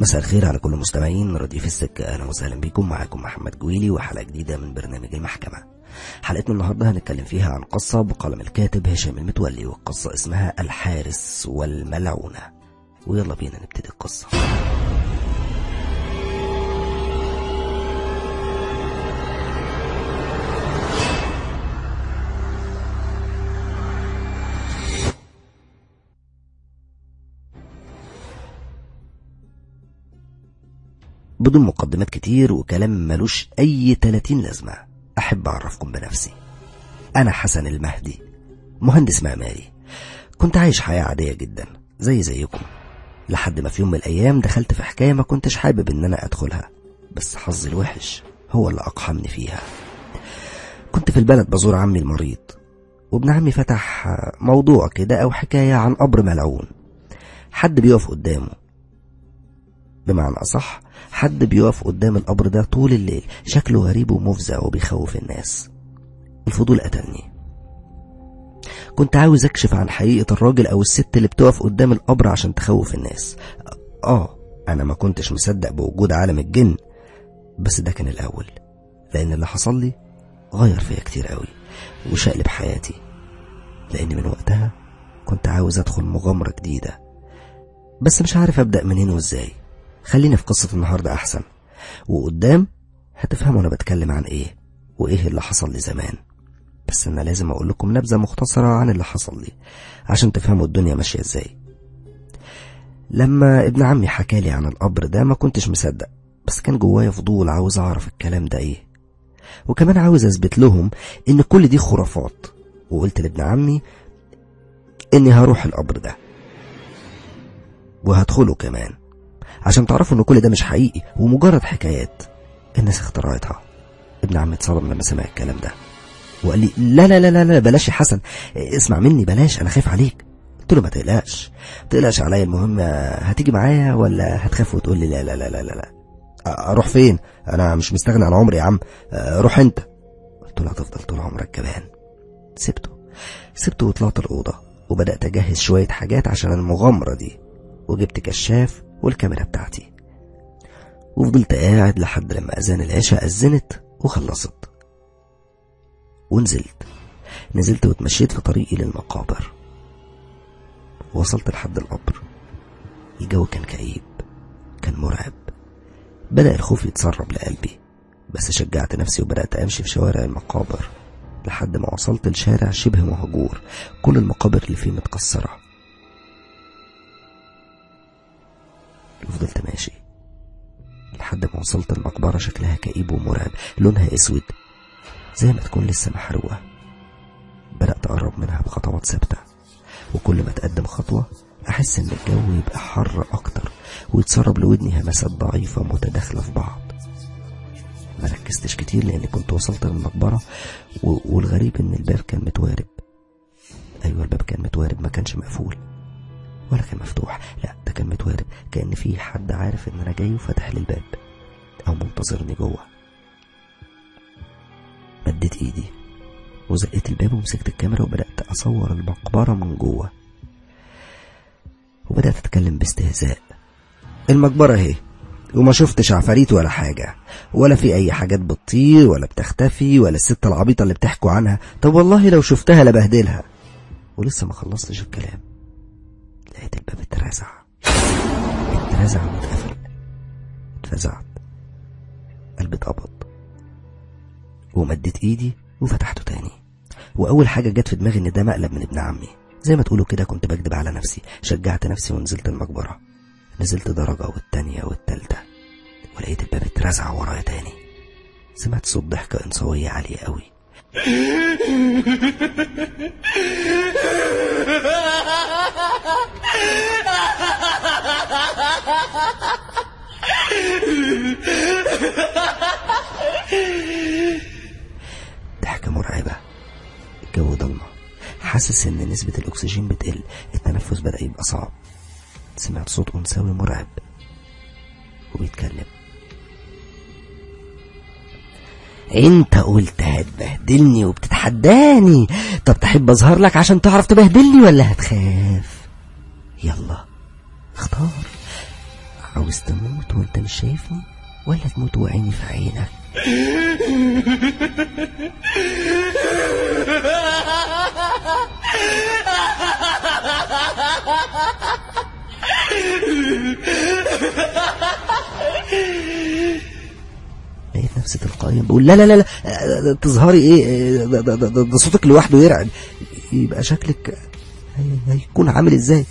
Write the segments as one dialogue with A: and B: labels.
A: مساء الخير على كل مستمعين رديف السكة أهلا وسهلا بكم معاكم محمد جويلي وحلقة جديدة من برنامج المحكمة حلقتنا النهاردة هنتكلم فيها عن قصة بقلم الكاتب هشام المتولي والقصة اسمها الحارس والملعونة ويلا بينا نبتدي القصة بدون مقدمات كتير وكلام ملوش أي 30 لازمة أحب أعرفكم بنفسي أنا حسن المهدي مهندس معماري كنت عايش حياة عادية جدا زي زيكم لحد ما في يوم من الأيام دخلت في حكاية ما كنتش حابب إن أنا أدخلها بس حظي الوحش هو اللي أقحمني فيها كنت في البلد بزور عمي المريض وابن عمي فتح موضوع كده أو حكاية عن قبر ملعون حد بيقف قدامه بمعنى أصح حد بيقف قدام القبر ده طول الليل شكله غريب ومفزع وبيخوف الناس الفضول قتلني كنت عاوز أكشف عن حقيقة الراجل أو الست اللي بتقف قدام القبر عشان تخوف الناس آه أنا ما كنتش مصدق بوجود عالم الجن بس ده كان الأول لأن اللي حصل لي غير فيا كتير قوي وشقلب حياتي لأن من وقتها كنت عاوز أدخل مغامرة جديدة بس مش عارف أبدأ منين وإزاي خلينا في قصة النهاردة أحسن وقدام هتفهموا أنا بتكلم عن إيه وإيه اللي حصل لي زمان بس أنا لازم أقول لكم نبذة مختصرة عن اللي حصل لي عشان تفهموا الدنيا ماشية إزاي لما ابن عمي حكالي عن القبر ده ما كنتش مصدق بس كان جوايا فضول عاوز أعرف الكلام ده إيه وكمان عاوز أثبت لهم إن كل دي خرافات وقلت لابن عمي إني هروح القبر ده وهدخله كمان عشان تعرفوا ان كل ده مش حقيقي ومجرد حكايات الناس اخترعتها ابن عمي اتصدم لما سمع الكلام ده وقال لي لا لا لا لا, لا بلاش يا حسن اسمع مني بلاش انا خايف عليك قلت له ما تقلقش ما تقلقش عليا المهم هتيجي معايا ولا هتخاف وتقول لي لا لا لا لا لا, لا. اروح فين انا مش مستغني عن عمري يا عم روح انت قلت له هتفضل طول عمرك كمان سبته سبته وطلعت الاوضه وبدات اجهز شويه حاجات عشان المغامره دي وجبت كشاف والكاميرا بتاعتي وفضلت قاعد لحد لما أذان العشاء أذنت وخلصت ونزلت نزلت واتمشيت في طريقي للمقابر وصلت لحد القبر الجو كان كئيب كان مرعب بدأ الخوف يتسرب لقلبي بس شجعت نفسي وبدأت أمشي في شوارع المقابر لحد ما وصلت لشارع شبه مهجور كل المقابر اللي فيه متكسره وفضلت ماشي لحد ما وصلت المقبرة شكلها كئيب ومرعب لونها اسود زي ما تكون لسه محروقة بدأت أقرب منها بخطوات ثابتة وكل ما أتقدم خطوة أحس إن الجو يبقى حر أكتر ويتسرب لودني همسات ضعيفة متداخلة في بعض ما ركزتش كتير لأني كنت وصلت للمقبرة والغريب إن الباب كان متوارب أيوة الباب كان متوارب ما كانش مقفول ولا كان مفتوح لا ده كان متوارب كأن في حد عارف ان انا جاي وفتح لي الباب او منتظرني جوه مديت ايدي وزقيت الباب ومسكت الكاميرا وبدأت أصور المقبرة من جوه وبدأت أتكلم باستهزاء المقبرة اهي وما شفتش عفاريت ولا حاجة ولا في أي حاجات بتطير ولا بتختفي ولا الست العبيطة اللي بتحكوا عنها طب والله لو شفتها لبهدلها ولسه ما خلصتش الكلام لقيت الباب اترزع اترزع واتقفل اتفزعت قلبي اتقبض ومديت ايدي وفتحته تاني واول حاجه جت في دماغي ان ده مقلب من ابن عمي زي ما تقولوا كده كنت بكدب على نفسي شجعت نفسي ونزلت المقبره نزلت درجه والتانيه والتالته ولقيت الباب اترزع ورايا تاني سمعت صوت ضحكه انثويه عاليه قوي ضحكة مرعبة الجو ضلمة حاسس ان نسبة الاكسجين بتقل التنفس بدأ يبقى صعب سمعت صوت انثوي مرعب وبيتكلم انت قلت هتبهدلني وبتتحداني طب تحب اظهر لك عشان تعرف تبهدلني ولا هتخاف يلا اختار عاوز تموت وانت مش شايفني ولا تموت وعيني في عينك لقيت نفسي تلقائيا بقول لا لا لا, لا تظهري ايه ده, ده, ده, ده صوتك لوحده يرعب يبقى شكلك هيكون عامل ازاي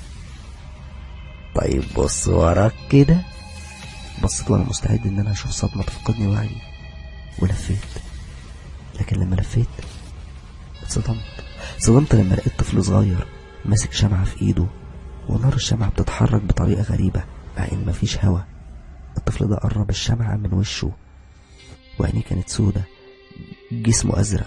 A: طيب بص وراك كده بصيت وانا مستعد ان انا اشوف صدمة تفقدني وعي ولفيت لكن لما لفيت اتصدمت اتصدمت لما لقيت طفل صغير ماسك شمعة في ايده ونار الشمعة بتتحرك بطريقة غريبة مع ان مفيش هوا الطفل ده قرب الشمعة من وشه وعينيه كانت سودة جسمه أزرق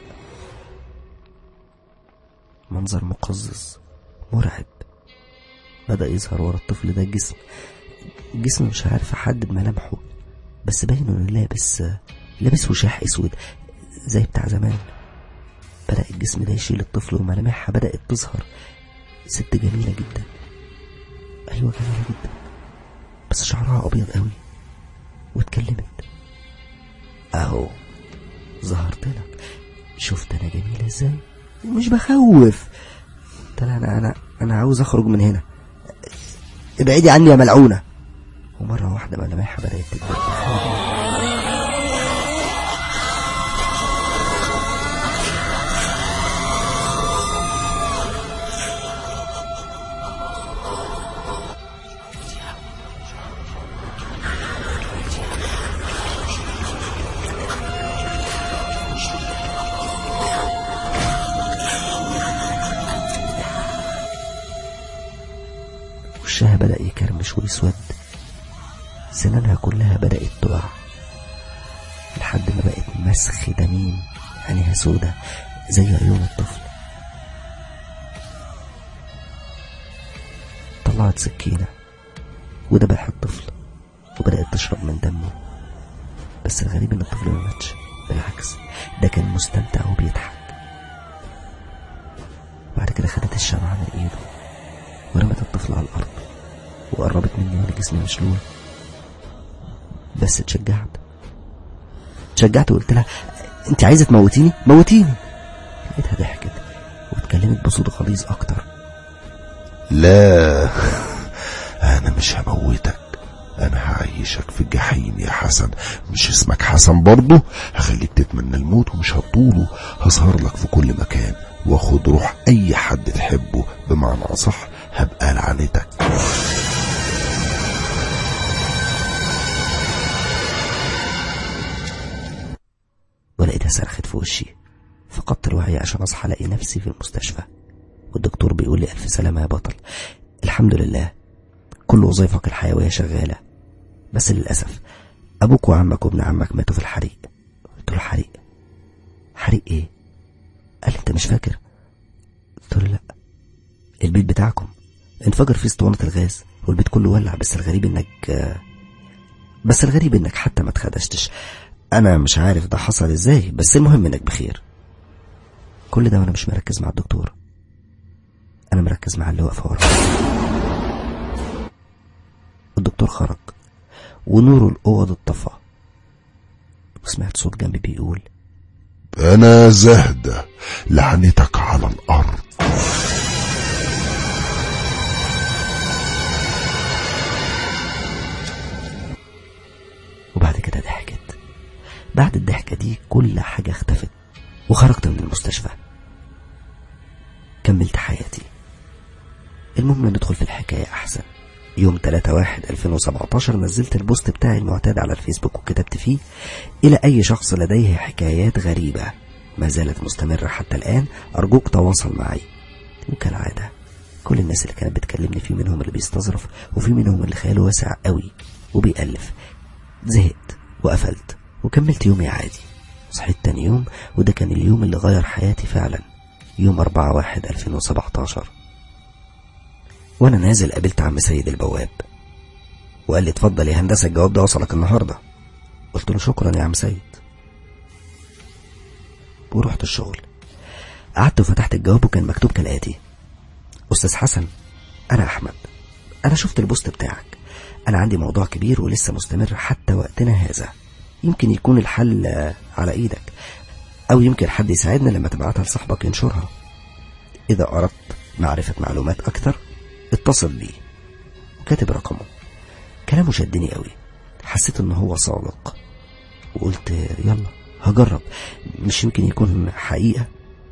A: منظر مقزز مرعب بدأ يظهر ورا الطفل ده جسم جسم مش عارف أحدد ملامحه بس باين إنه لابس لابس وشاح أسود زي بتاع زمان بدأ الجسم ده يشيل الطفل وملامحها بدأت تظهر ست جميلة جدا أيوة جميلة جدا بس شعرها أبيض قوي واتكلمت اهو ظهرت لك شفت انا جميلة ازاي مش بخوف قلت لها انا انا انا عاوز اخرج من هنا ابعدي عني يا ملعونة ومرة واحدة ملامحها بدأت تكبر وشها بدأ يكرمش ويسود سنانها كلها بدأت تقع لحد ما بقت مسخ دميم عينيها سودة زي عيون الطفل طلعت سكينة وذبح الطفل وبدأت تشرب من دمه بس الغريب ان الطفل ما ماتش بالعكس ده كان مستمتع وبيضحك بعد كده خدت الشمعة من ايده ورمت الطفل على الأرض وقربت مني وأنا جسمي مشلول بس اتشجعت اتشجعت وقلت لها انت عايزة تموتيني موتيني لقيتها ضحكت واتكلمت بصوت غليظ أكتر
B: لا انا مش هموتك انا هعيشك في الجحيم يا حسن مش اسمك حسن برضه هخليك تتمنى الموت ومش هتطوله هظهر لك في كل مكان واخد روح اي حد تحبه بمعنى اصح هبقى لعنتك
A: ولقيتها صرخت في وشي فقدت الوعي عشان اصحى الاقي نفسي في المستشفى والدكتور بيقول لي الف سلامه يا بطل الحمد لله كل وظائفك الحيويه شغاله بس للاسف ابوك وعمك وابن عمك ماتوا في الحريق قلت له حريق حريق ايه قال لي انت مش فاكر قلت له لا البيت بتاعكم انفجر فيه اسطوانه الغاز والبيت كله ولع بس الغريب انك بس الغريب انك حتى ما اتخدشتش انا مش عارف ده حصل ازاي بس المهم انك بخير كل ده وانا مش مركز مع الدكتور انا مركز مع اللي واقفه ورا الدكتور خرج ونور الاوض اتطفى وسمعت صوت جنبي بيقول
B: انا زهدة لعنتك على الارض
A: وبعد كده ضحكت بعد الضحكة دي كل حاجة اختفت وخرجت من المستشفى كملت حياتي المهم ندخل في الحكاية أحسن يوم 3 واحد 2017 نزلت البوست بتاعي المعتاد على الفيسبوك وكتبت فيه إلى أي شخص لديه حكايات غريبة ما زالت مستمرة حتى الآن أرجوك تواصل معي وكالعادة كل الناس اللي كانت بتكلمني في منهم اللي بيستظرف وفي منهم اللي خياله واسع قوي وبيألف زهقت وقفلت وكملت يومي عادي صحيت تاني يوم وده كان اليوم اللي غير حياتي فعلا يوم 4 واحد 2017 وانا نازل قابلت عم سيد البواب وقال لي اتفضل يا هندسة الجواب ده وصلك النهاردة قلت له شكرا يا عم سيد ورحت الشغل قعدت وفتحت الجواب وكان مكتوب كالآتي أستاذ حسن أنا أحمد أنا شفت البوست بتاعك أنا عندي موضوع كبير ولسه مستمر حتى وقتنا هذا يمكن يكون الحل آه، على إيدك أو يمكن حد يساعدنا لما تبعتها لصاحبك ينشرها إذا أردت معرفة معلومات أكتر اتصل بي وكاتب رقمه كلامه شدني قوي حسيت إن هو صادق وقلت يلا هجرب مش يمكن يكون حقيقة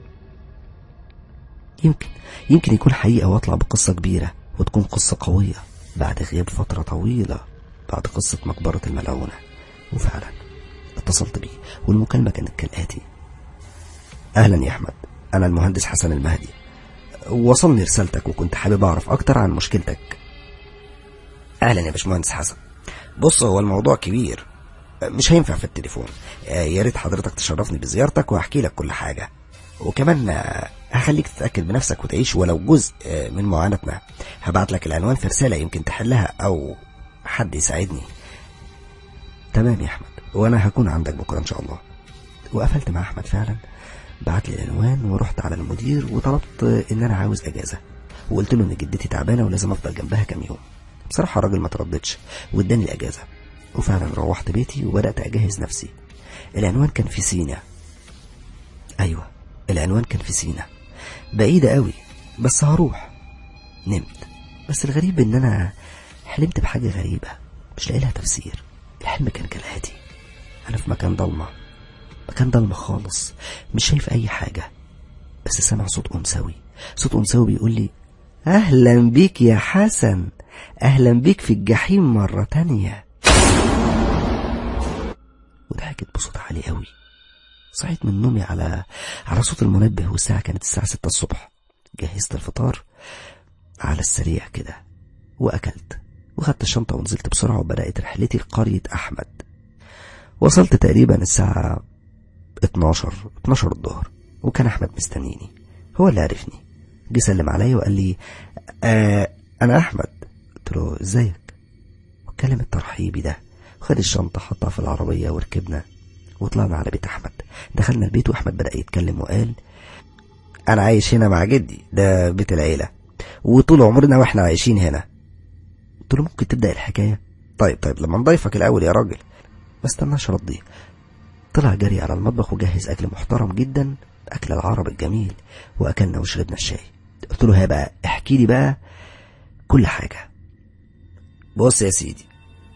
A: يمكن يمكن يكون حقيقة واطلع بقصة كبيرة وتكون قصة قوية بعد غياب فترة طويلة بعد قصة مقبرة الملعونة وفعلا اتصلت بيه والمكالمة كانت كالآتي أهلا يا أحمد أنا المهندس حسن المهدي وصلني رسالتك وكنت حابب أعرف أكتر عن مشكلتك أهلا يا باشمهندس حسن بص هو الموضوع كبير مش هينفع في التليفون يا ريت حضرتك تشرفني بزيارتك وهحكي لك كل حاجة وكمان هخليك تتأكد بنفسك وتعيش ولو جزء من معاناتنا هبعت لك العنوان في رسالة يمكن تحلها أو حد يساعدني تمام يا أحمد وأنا هكون عندك بكرة إن شاء الله وقفلت مع أحمد فعلا بعت لي العنوان ورحت على المدير وطلبت إن أنا عاوز أجازة وقلت له إن جدتي تعبانة ولازم أفضل جنبها كام يوم بصراحة الراجل ما ترددش واداني الأجازة وفعلا روحت بيتي وبدأت أجهز نفسي العنوان كان في سينا أيوة العنوان كان في سينا بعيدة قوي بس هروح نمت بس الغريب إن أنا حلمت بحاجة غريبة مش لاقي لها تفسير الحلم كان كالآتي أنا في مكان ضلمة مكان ضلمة خالص مش شايف أي حاجة بس سامع صوت أنثوي صوت أنثوي بيقول لي أهلا بيك يا حسن أهلا بيك في الجحيم مرة تانية وضحكت بصوت عالي قوي صحيت من نومي على على صوت المنبه والساعة كانت الساعة ستة الصبح جهزت الفطار على السريع كده وأكلت وخدت الشنطة ونزلت بسرعة وبدأت رحلتي لقرية أحمد وصلت تقريبا الساعة 12 12 الظهر وكان أحمد مستنيني هو اللي عرفني جه سلم عليا وقال لي آه أنا أحمد قلت له ازيك واتكلم الترحيبي ده وخد الشنطة حطها في العربية وركبنا وطلعنا على بيت أحمد دخلنا البيت وأحمد بدأ يتكلم وقال أنا عايش هنا مع جدي ده بيت العيلة وطول عمرنا وإحنا عايشين هنا قلت له ممكن تبدأ الحكاية طيب طيب لما نضيفك الأول يا راجل ما استناش ردي طلع جري على المطبخ وجهز أكل محترم جدا أكل العرب الجميل وأكلنا وشربنا الشاي قلت له ها بقى احكي لي بقى كل حاجة بص يا سيدي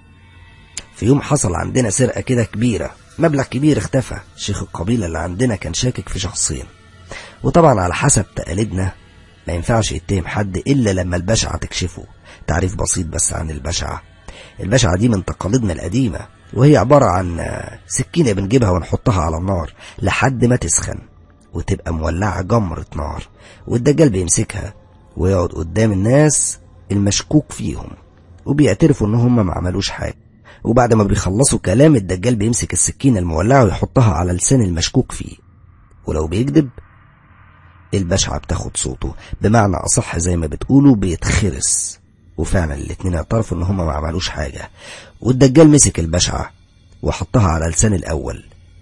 A: في يوم حصل عندنا سرقة كده كبيرة مبلغ كبير اختفى شيخ القبيلة اللي عندنا كان شاكك في شخصين وطبعا على حسب تقاليدنا ما ينفعش يتهم حد إلا لما البشعة تكشفه تعريف بسيط بس عن البشعة البشعة دي من تقاليدنا القديمة وهي عبارة عن سكينة بنجيبها ونحطها على النار لحد ما تسخن وتبقى مولعة جمرة نار والدجال بيمسكها ويقعد قدام الناس المشكوك فيهم وبيعترفوا ان هم ما عملوش حاجة وبعد ما بيخلصوا كلام الدجال بيمسك السكينة المولعة ويحطها على لسان المشكوك فيه ولو بيكذب البشعة بتاخد صوته بمعنى أصح زي ما بتقولوا بيتخرس وفعلا الاتنين اعترفوا ان هما ما عملوش حاجة والدجال مسك البشعة وحطها على لسان الأول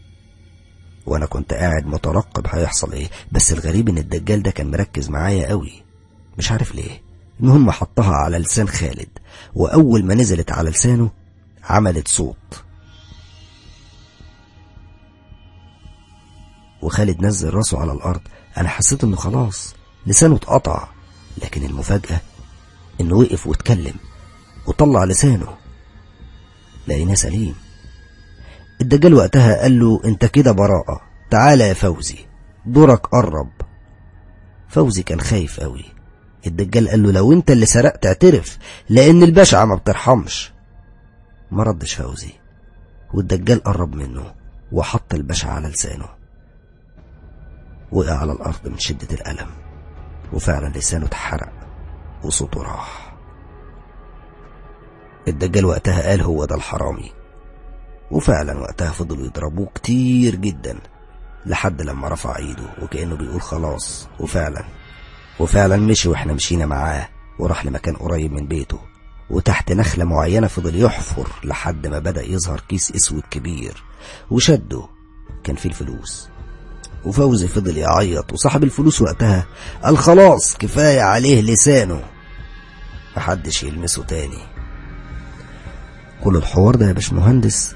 A: وانا كنت قاعد مترقب هيحصل ايه بس الغريب ان الدجال ده كان مركز معايا قوي مش عارف ليه المهم حطها على لسان خالد واول ما نزلت على لسانه عملت صوت وخالد نزل راسه على الارض انا حسيت انه خلاص لسانه اتقطع لكن المفاجأة انه وقف واتكلم وطلع لسانه لقيناه سليم الدجال وقتها قال له انت كده براءة تعالى يا فوزي دورك قرب فوزي كان خايف قوي الدجال قال له لو انت اللي سرقت اعترف لان البشعة ما بترحمش ما ردش فوزي والدجال قرب منه وحط البشعة على لسانه وقع على الأرض من شدة الألم وفعلا لسانه اتحرق وصوته راح الدجال وقتها قال هو ده الحرامي وفعلا وقتها فضلوا يضربوه كتير جدا لحد لما رفع ايده وكأنه بيقول خلاص وفعلا وفعلا مشي واحنا مشينا معاه وراح لمكان قريب من بيته وتحت نخلة معينة فضل يحفر لحد ما بدأ يظهر كيس اسود كبير وشده كان فيه الفلوس وفوزي فضل يعيط وصاحب الفلوس وقتها قال خلاص كفاية عليه لسانه محدش يلمسه تاني كل الحوار ده يا باشمهندس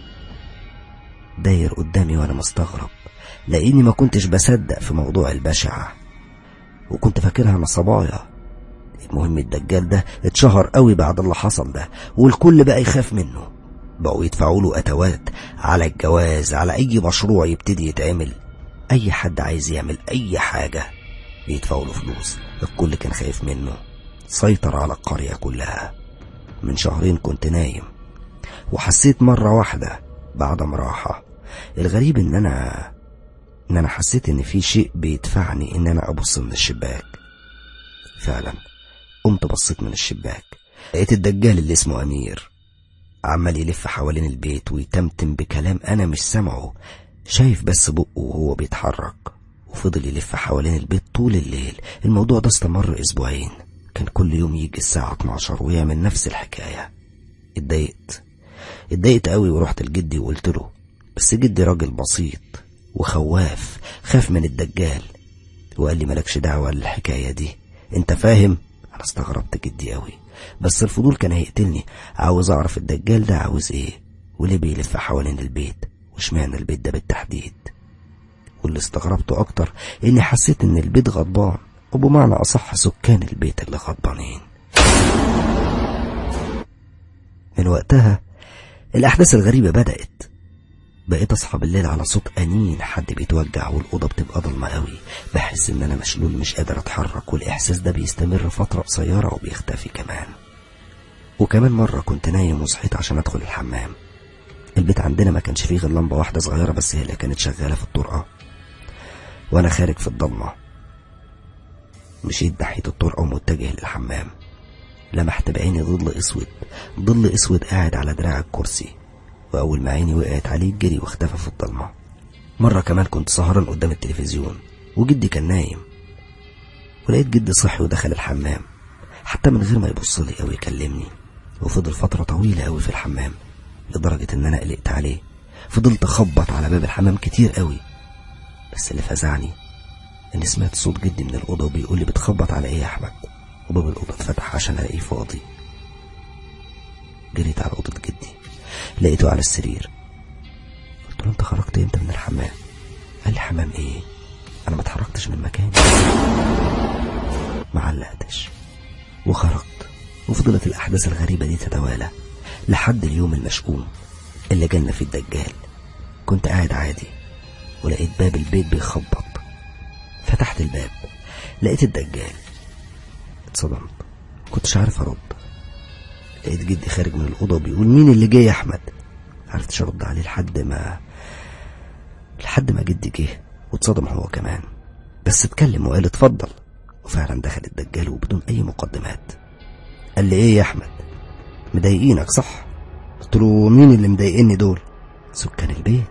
A: داير قدامي وانا مستغرب لاني ما كنتش بصدق في موضوع البشعة وكنت فاكرها نصبايا المهم الدجال ده اتشهر قوي بعد اللي حصل ده والكل بقى يخاف منه بقوا يدفعوا له اتوات على الجواز على اي مشروع يبتدي يتعمل اي حد عايز يعمل اي حاجة بيدفعوا له فلوس الكل كان خايف منه سيطر على القرية كلها من شهرين كنت نايم وحسيت مرة واحدة بعد راحة الغريب ان انا ان انا حسيت ان في شيء بيدفعني ان انا ابص من الشباك فعلا قمت بصيت من الشباك لقيت الدجال اللي اسمه امير عمال يلف حوالين البيت ويتمتم بكلام انا مش سامعه شايف بس بقه وهو بيتحرك وفضل يلف حوالين البيت طول الليل الموضوع ده استمر اسبوعين كان كل يوم يجي الساعة 12 ويعمل نفس الحكاية اتضايقت اتضايقت قوي ورحت لجدي وقلت له بس جدي راجل بسيط وخواف خاف من الدجال وقال لي مالكش دعوة للحكاية دي انت فاهم انا استغربت جدي قوي بس الفضول كان هيقتلني عاوز اعرف الدجال ده عاوز ايه وليه بيلف حوالين البيت واشمعنى البيت ده بالتحديد واللي استغربته اكتر اني حسيت ان البيت غضبان وبمعنى اصح سكان البيت اللي غضبانين من وقتها الاحداث الغريبة بدأت بقيت اصحى بالليل على صوت انين حد بيتوجع والاوضه بتبقى ضلمه قوي بحس ان انا مشلول مش قادر اتحرك والاحساس ده بيستمر فتره قصيره وبيختفي كمان وكمان مره كنت نايم وصحيت عشان ادخل الحمام البيت عندنا ما كانش فيه غير لمبه واحده صغيره بس هي اللي كانت شغاله في الطرقه وانا خارج في الضلمه مشيت ناحيه الطرقه ومتجه للحمام لمحت بعيني ظل اسود ظل اسود قاعد على دراع الكرسي وأول ما عيني وقعت عليه جري واختفى في الضلمة مرة كمان كنت سهران قدام التلفزيون وجدي كان نايم ولقيت جدي صحي ودخل الحمام حتى من غير ما يبص لي أو يكلمني وفضل فترة طويلة أوي في الحمام لدرجة إن أنا قلقت عليه فضلت أخبط على باب الحمام كتير قوي بس اللي فزعني إني سمعت صوت جدي من الأوضة وبيقول لي بتخبط على إيه يا أحمد وباب الأوضة اتفتح عشان ألاقيه فاضي جريت على أوضة جدي لقيته على السرير قلت له انت خرجت امتى من الحمام قال لي حمام ايه انا ما اتحركتش من مكاني ما علقتش وخرجت وفضلت الاحداث الغريبه دي تتوالى لحد اليوم المشؤوم اللي جالنا فيه الدجال كنت قاعد عادي ولقيت باب البيت بيخبط فتحت الباب لقيت الدجال اتصدمت كنتش عارف ارد لقيت جدي خارج من الأوضة وبيقول مين اللي جاي يا أحمد عرفتش أرد عليه لحد ما لحد ما جدي جه واتصدم هو كمان بس اتكلم وقال اتفضل وفعلا دخل الدجال وبدون أي مقدمات قال لي إيه يا أحمد مضايقينك صح قلت له مين اللي مضايقني دول سكان البيت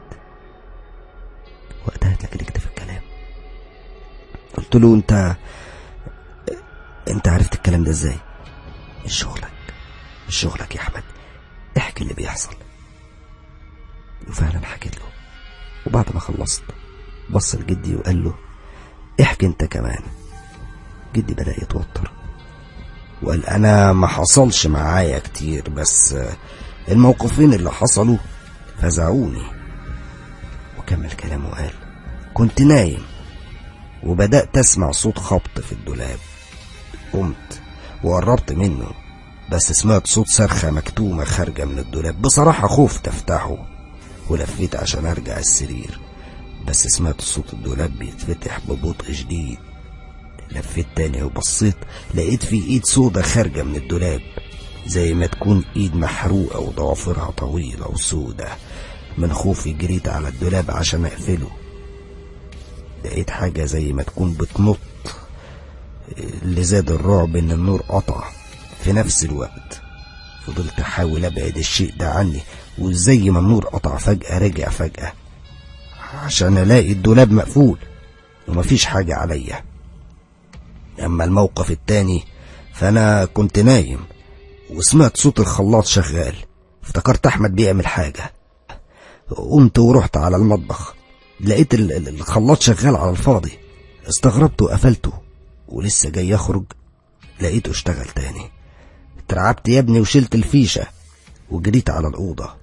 A: وقتها اتلكلكت في الكلام قلت له انت انت عرفت الكلام ده ازاي مش شغلك مش شغلك يا احمد احكي اللي بيحصل وفعلا حكيت له وبعد ما خلصت بص لجدي وقال له احكي انت كمان جدي بدأ يتوتر وقال انا ما حصلش معايا كتير بس الموقفين اللي حصلوا فزعوني وكمل كلامه وقال كنت نايم وبدأت أسمع صوت خبط في الدولاب قمت وقربت منه بس سمعت صوت صرخة مكتومة خارجة من الدولاب بصراحة خفت أفتحه ولفيت عشان أرجع السرير بس سمعت صوت الدولاب بيتفتح ببطء شديد لفيت تاني وبصيت لقيت في ايد سودة خارجة من الدولاب زي ما تكون ايد محروقة وضوافرها طويلة وسودة من خوفي جريت على الدولاب عشان اقفله لقيت حاجة زي ما تكون بتنط اللي زاد الرعب ان النور قطع في نفس الوقت فضلت احاول ابعد الشيء ده عني وزي ما النور قطع فجأة رجع فجأة عشان الاقي الدولاب مقفول ومفيش حاجة عليا اما الموقف التاني فانا كنت نايم وسمعت صوت الخلاط شغال افتكرت احمد بيعمل حاجة قمت ورحت على المطبخ لقيت الخلاط شغال على الفاضي استغربت وقفلته ولسه جاي اخرج لقيته اشتغل تاني اترعبت يا ابني وشلت الفيشة وجريت على الأوضة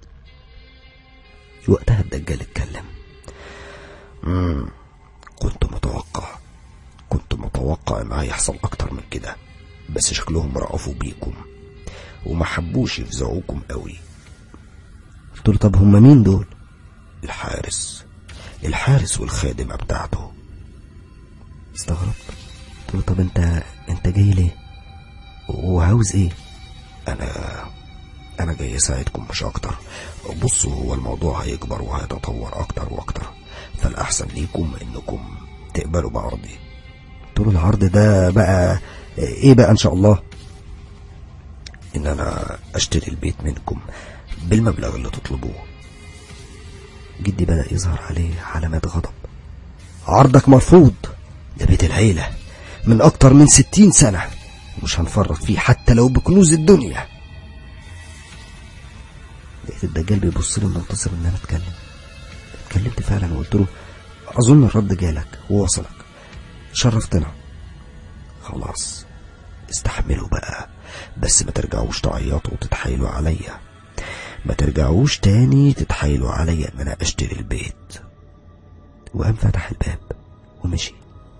A: وقتها الدجال اتكلم مم. كنت متوقع كنت متوقع ان هيحصل اكتر من كده بس شكلهم رأفوا بيكم وما حبوش يفزعوكم قوي قلت له طب هم مين دول الحارس الحارس والخادمة بتاعته استغربت قلت له طب انت انت جاي ليه وعاوز ايه انا انا جاي اساعدكم مش اكتر بصوا هو الموضوع هيكبر وهيتطور اكتر واكتر فالاحسن ليكم انكم تقبلوا بعرضي قلت له العرض ده بقى ايه بقى ان شاء الله ان انا اشتري البيت منكم بالمبلغ اللي تطلبوه جدي بدأ يظهر عليه علامات غضب عرضك مرفوض ده بيت العيلة من أكتر من ستين سنة مش هنفرط فيه حتى لو بكنوز الدنيا لقيت الدجال بيبص لي منتصر ان انا اتكلم اتكلمت فعلا وقلت له اظن الرد جالك ووصلك شرفتنا خلاص استحملوا بقى بس ما ترجعوش تعيطوا وتتحايلوا عليا ما ترجعوش تاني تتحايلوا عليا ان انا اشتري البيت وقام فتح الباب ومشي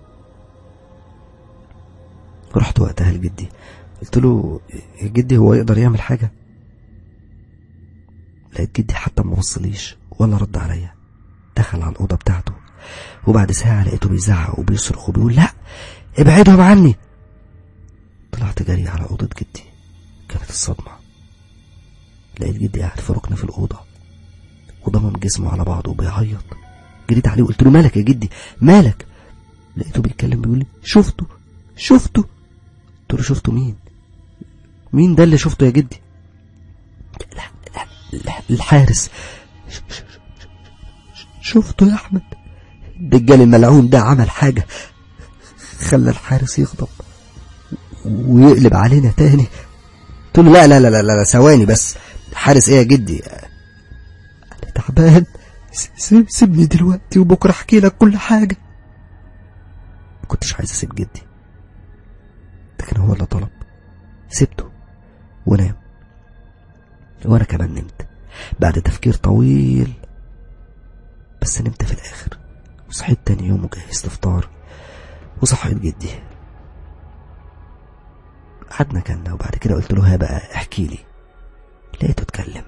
A: رحت وقتها لجدي قلت له يا جدي هو يقدر يعمل حاجة لقيت جدي حتى ما وصليش ولا رد عليا دخل على الأوضة بتاعته وبعد ساعة لقيته بيزعق وبيصرخ وبيقول لا ابعدهم عني طلعت جري على أوضة جدي كانت الصدمة لقيت جدي قاعد في ركن في الأوضة وضمم جسمه على بعضه وبيعيط جريت عليه وقلت له مالك يا جدي مالك لقيته بيتكلم بيقول لي شفته شفته قلت له شفته مين مين ده اللي شفته يا جدي لا لا لا الحارس ش- ش- ش- ش- شفته يا احمد الدجال الملعون ده عمل حاجه خلى الحارس يغضب ويقلب علينا تاني قلت له لا لا لا لا لا ثواني بس حارس ايه يا جدي انا تعبان س- س- سيبني دلوقتي وبكره احكي لك كل حاجه ما كنتش عايز اسيب جدي لكن هو اللي طلب سبته ونام وانا كمان نمت بعد تفكير طويل بس نمت في الاخر وصحيت تاني يوم وجهزت فطار وصحيت جدي قعدنا كنا وبعد كده قلت له ها بقى احكي لي لقيته اتكلم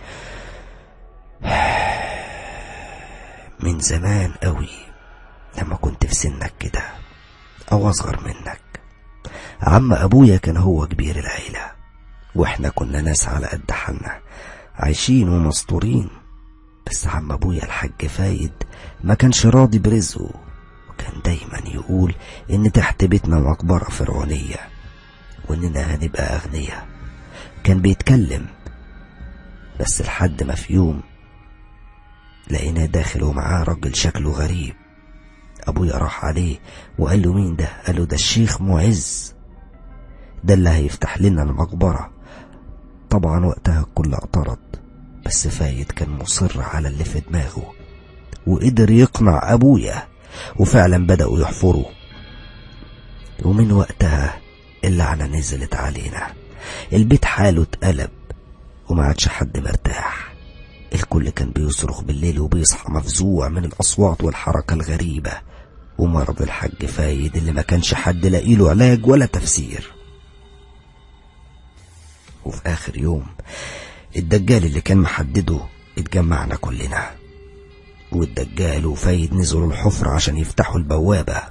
A: من زمان قوي لما كنت في سنك كده او اصغر منك عم ابويا كان هو كبير العيلة واحنا كنا ناس على قد حالنا عايشين ومستورين بس عم ابويا الحاج فايد ما كانش راضي برزقه وكان دايما يقول ان تحت بيتنا مقبرة فرعونية واننا هنبقى اغنياء كان بيتكلم بس لحد ما في يوم لقيناه داخل ومعاه راجل شكله غريب ابويا راح عليه وقال له مين ده قال له ده الشيخ معز ده اللي هيفتح لنا المقبرة طبعا وقتها الكل اعترض بس فايد كان مصر على اللي في دماغه وقدر يقنع ابويا وفعلا بدأوا يحفروا ومن وقتها اللعنة نزلت علينا البيت حاله اتقلب وما عادش حد مرتاح الكل كان بيصرخ بالليل وبيصحى مفزوع من الأصوات والحركة الغريبة ومرض الحاج فايد اللي ما كانش حد لاقيله علاج ولا تفسير وفي آخر يوم الدجال اللي كان محدده اتجمعنا كلنا والدجال وفايد نزلوا الحفرة عشان يفتحوا البوابة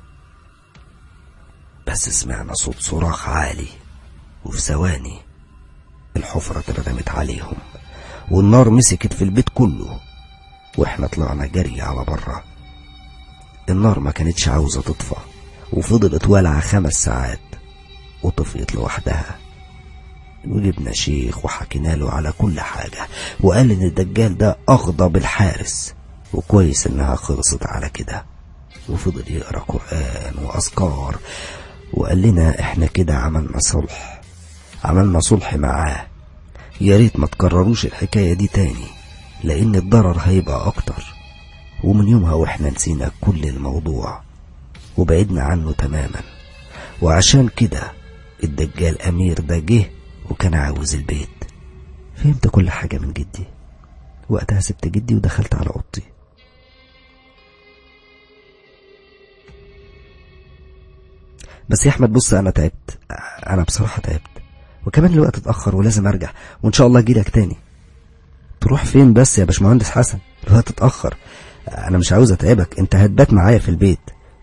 A: بس سمعنا صوت صراخ عالي وفي ثواني الحفرة اتردمت عليهم والنار مسكت في البيت كله واحنا طلعنا جري على بره النار ما كانتش عاوزة تطفى وفضلت والعة خمس ساعات وطفيت لوحدها وجبنا شيخ وحكينا له على كل حاجة وقال ان الدجال ده اغضب الحارس وكويس انها خلصت على كده وفضل يقرا قرآن واذكار وقال لنا احنا كده عملنا صلح عملنا صلح معاه يا ريت ما تكرروش الحكاية دي تاني لأن الضرر هيبقى أكتر ومن يومها وإحنا نسينا كل الموضوع وبعدنا عنه تماما وعشان كده الدجال أمير ده جه وكان عاوز البيت فهمت كل حاجة من جدي وقتها سبت جدي ودخلت على أوضتي بس يا أحمد بص أنا تعبت أنا بصراحة تعبت وكمان الوقت اتأخر ولازم أرجع وإن شاء الله أجيلك تاني تروح فين بس يا باشمهندس حسن الوقت اتأخر أنا مش عاوز أتعبك أنت هتبات معايا في البيت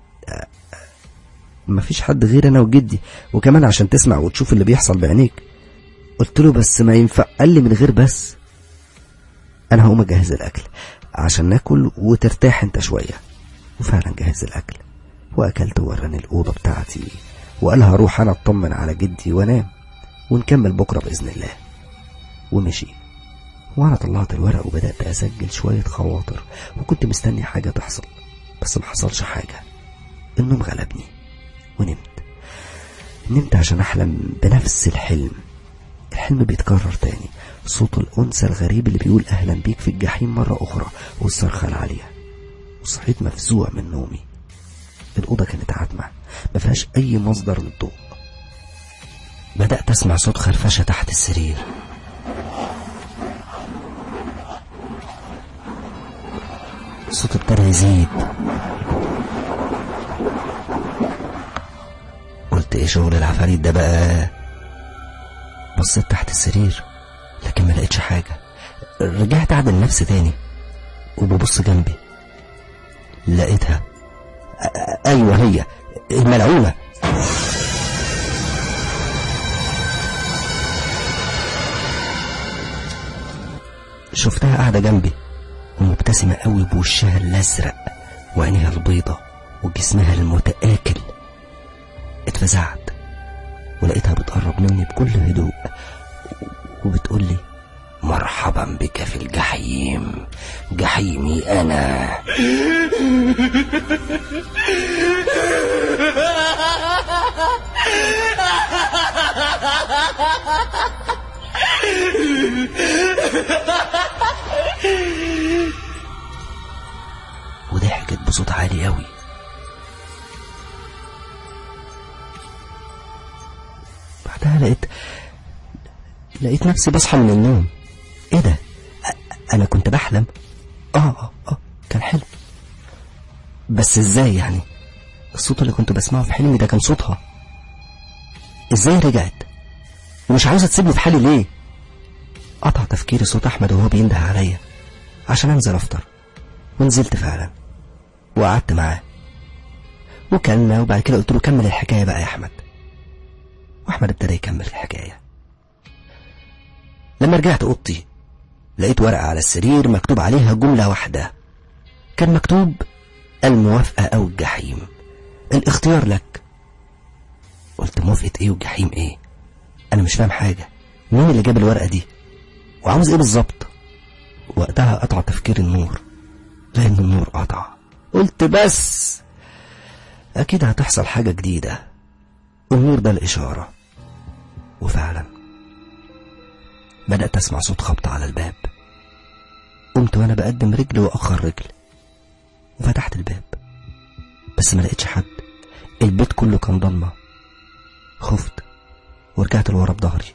A: مفيش حد غير أنا وجدي وكمان عشان تسمع وتشوف اللي بيحصل بعينيك قلت له بس ما ينفع قال لي من غير بس انا هقوم اجهز الاكل عشان ناكل وترتاح انت شويه وفعلا جهز الاكل واكلت وراني الاوضه بتاعتي وقال هروح انا اطمن على جدي وانام ونكمل بكره باذن الله ومشي وانا طلعت الورق وبدات اسجل شويه خواطر وكنت مستني حاجه تحصل بس ما حصلش حاجه النوم غلبني ونمت نمت عشان احلم بنفس الحلم الحلم بيتكرر تاني صوت الأنثى الغريب اللي بيقول أهلا بيك في الجحيم مرة أخرى والصرخة العالية وصحيت مفزوع من نومي الأوضة كانت عتمة ما فيهاش أي مصدر للضوء بدأت أسمع صوت خرفشة تحت السرير الصوت ابتدى يزيد قلت ايه شغل العفاريت ده بقى بصيت تحت السرير لكن ما لقيتش حاجة رجعت أعدل نفسي تاني وببص جنبي لقيتها أ- أيوة هي الملعونة شفتها قاعدة جنبي ومبتسمة قوي بوشها الأزرق وعينيها البيضة وجسمها المتآكل اتفزعت ولقيتها بتقرب مني بكل هدوء وبتقول لي مرحبا بك في الجحيم جحيمي انا وضحكت بصوت عالي قوي بعدها لقيت لقيت نفسي بصحى من النوم ايه ده أ- انا كنت بحلم اه اه اه كان حلم بس ازاي يعني الصوت اللي كنت بسمعه في حلمي ده كان صوتها ازاي رجعت ومش عاوزه تسيبني في حالي ليه قطع تفكيري صوت احمد وهو بينده عليا عشان انزل افطر ونزلت فعلا وقعدت معاه وكلنا وبعد كده قلت له كمل الحكايه بقى يا احمد واحمد ابتدى يكمل الحكايه لما رجعت اوضتي لقيت ورقه على السرير مكتوب عليها جمله واحده كان مكتوب الموافقه او الجحيم الاختيار لك قلت موافقه ايه والجحيم ايه انا مش فاهم حاجه مين اللي جاب الورقه دي وعاوز ايه بالظبط وقتها قطع تفكير النور لان النور قطع قلت بس اكيد هتحصل حاجه جديده النور ده الاشاره وفعلا بدأت أسمع صوت خبط على الباب قمت وأنا بقدم رجل وأخر رجل وفتحت الباب بس ما لقيتش حد البيت كله كان ضلمة خفت ورجعت لورا بظهري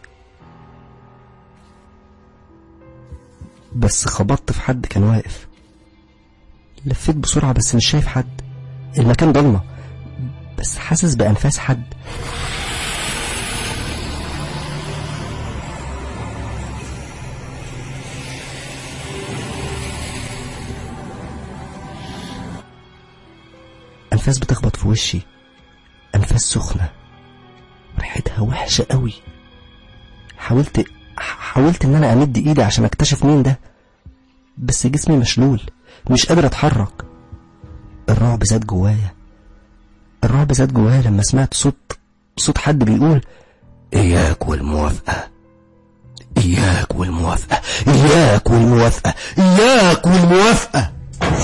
A: بس خبطت في حد كان واقف لفيت بسرعة بس مش شايف حد المكان ضلمة بس حاسس بأنفاس حد أنفاس بتخبط في وشي أنفاس سخنة ريحتها وحشة قوي حاولت حاولت إن أنا أمد إيدي عشان أكتشف مين ده بس جسمي مشلول مش قادر أتحرك الرعب زاد جوايا الرعب زاد جوايا لما سمعت صوت صوت حد بيقول إياك والموافقة إياك والموافقة إياك والموافقة إياك والموافقة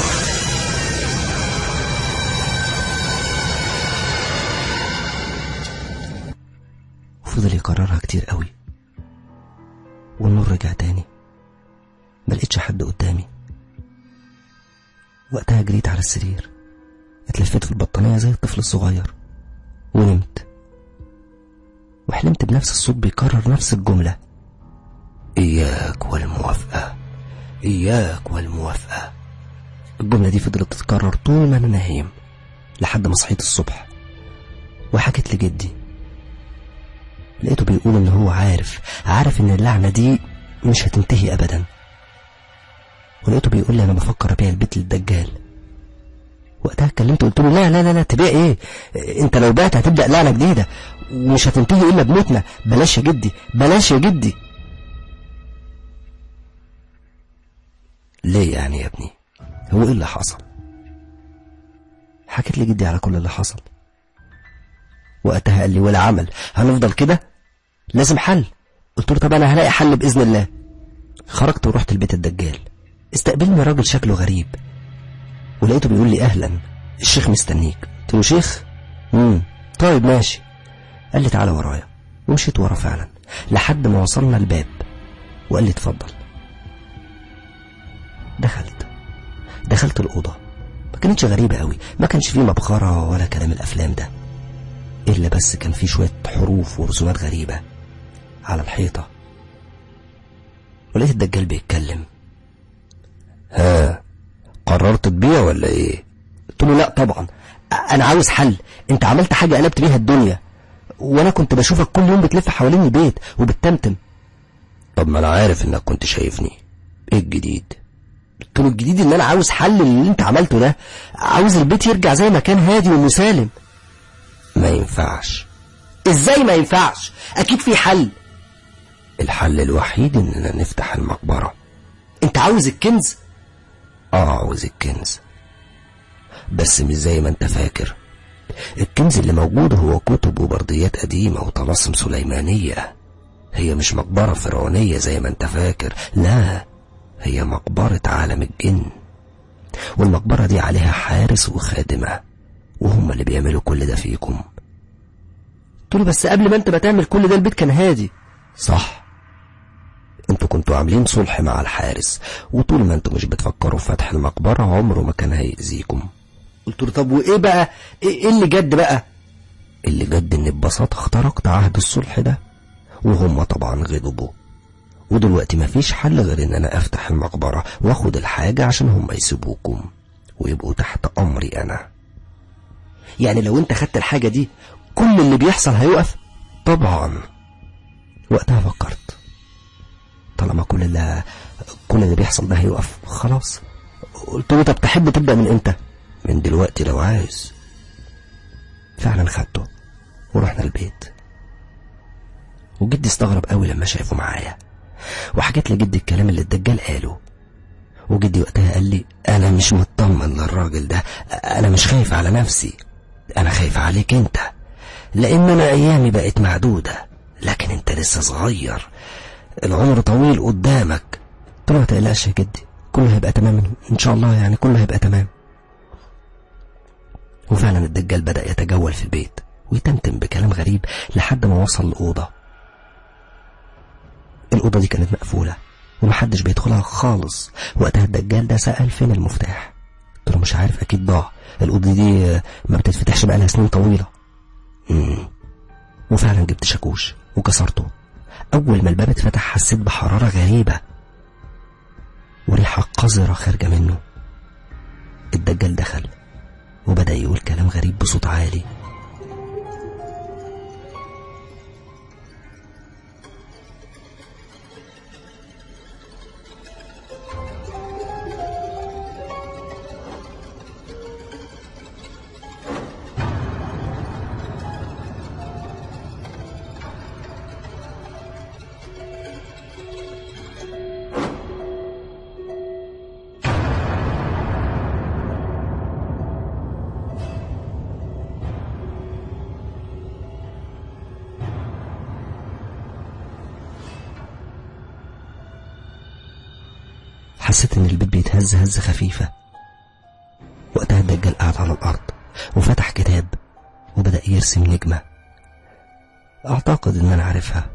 A: وفضل يكررها كتير قوي والنور رجع تاني ملقتش حد قدامي وقتها جريت على السرير اتلفيت في البطانية زي الطفل الصغير ونمت وحلمت بنفس الصوت بيكرر نفس الجملة إياك والموافقة إياك والموافقة الجملة دي فضلت تتكرر طول ما أنا نايم لحد ما صحيت الصبح وحكيت لجدي لقيته بيقول إن هو عارف عارف إن اللعنة دي مش هتنتهي أبدا ولقيته بيقول لي أنا بفكر أبيع البيت للدجال وقتها كلمته قلت له لا لا لا لا تبيع ايه انت لو بعت هتبدا لعنه جديده ومش هتنتهي الا بموتنا بلاش يا جدي بلاش يا جدي ليه يعني يا ابني هو ايه اللي حصل حكيت لي جدي على كل اللي حصل وقتها قال لي ولا عمل هنفضل كده لازم حل قلت له طب انا هلاقي حل باذن الله خرجت ورحت البيت الدجال استقبلني راجل شكله غريب ولقيته بيقول لي اهلا الشيخ مستنيك قلت له شيخ امم طيب ماشي قال لي تعالى ورايا ومشيت ورا فعلا لحد ما وصلنا الباب وقال لي اتفضل دخلت دخلت الأوضة ما كانتش غريبة قوي ما كانش فيه مبخرة ولا كلام الأفلام ده إلا بس كان فيه شوية حروف ورسومات غريبة على الحيطة ولقيت الدجال بيتكلم ها قررت تبيع ولا ايه قلت له لا طبعا انا عاوز حل انت عملت حاجة قلبت بيها الدنيا وانا كنت بشوفك كل يوم بتلف حوالين البيت وبتتمتم طب ما انا عارف انك كنت شايفني ايه الجديد قلت له الجديد ان انا عاوز حل اللي انت عملته ده عاوز البيت يرجع زي ما كان هادي ومسالم ما ينفعش ازاي ما ينفعش اكيد في حل الحل الوحيد اننا نفتح المقبرة انت عاوز الكنز اه عاوز الكنز بس مش زي ما انت فاكر الكنز اللي موجود هو كتب وبرديات قديمة وطلاسم سليمانية هي مش مقبرة فرعونية زي ما انت فاكر لا هي مقبرة عالم الجن والمقبرة دي عليها حارس وخادمة وهم اللي بيعملوا كل ده فيكم قلت له بس قبل ما انت بتعمل كل ده البيت كان هادي صح انتوا كنتوا عاملين صلح مع الحارس وطول ما انتوا مش بتفكروا في فتح المقبرة عمره ما كان هيأذيكم قلت له طب وايه بقى ايه إيه اللي جد بقى اللي جد ان ببساطة اخترقت عهد الصلح ده وهم طبعا غضبوا ودلوقتي مفيش حل غير ان انا افتح المقبرة واخد الحاجة عشان هم يسيبوكم ويبقوا تحت امري انا يعني لو انت خدت الحاجة دي كل اللي بيحصل هيقف طبعا وقتها فكرت طالما كل اللي كل اللي بيحصل ده هيقف خلاص قلت له طب تحب تبدأ من امتى من دلوقتي لو عايز فعلا خدته ورحنا البيت وجدي استغرب قوي لما شافه معايا وحكيت لجدي الكلام اللي الدجال قاله وجدي وقتها قال لي انا مش مطمن للراجل ده انا مش خايف على نفسي انا خايف عليك انت لان انا ايامي بقت معدودة لكن انت لسه صغير العمر طويل قدامك قلت له ما تقلقش يا جدي كله هيبقى تمام ان شاء الله يعني كله هيبقى تمام وفعلا الدجال بدأ يتجول في البيت ويتمتم بكلام غريب لحد ما وصل الأوضة الأوضة دي كانت مقفولة ومحدش بيدخلها خالص وقتها الدجال ده سأل فين المفتاح قلت له مش عارف أكيد ضاع الأوضة دي ما بتتفتحش بقالها سنين طويلة مم. وفعلا جبت شاكوش وكسرته أول ما الباب اتفتح حسيت بحرارة غريبة وريحة قذرة خارجة منه الدجال دخل وبدأ يقول كلام غريب بصوت عالي حسيت ان البيت بيتهز هزة خفيفة وقتها الدجال قعد على الأرض وفتح كتاب وبدأ يرسم نجمة أعتقد إن أنا عارفها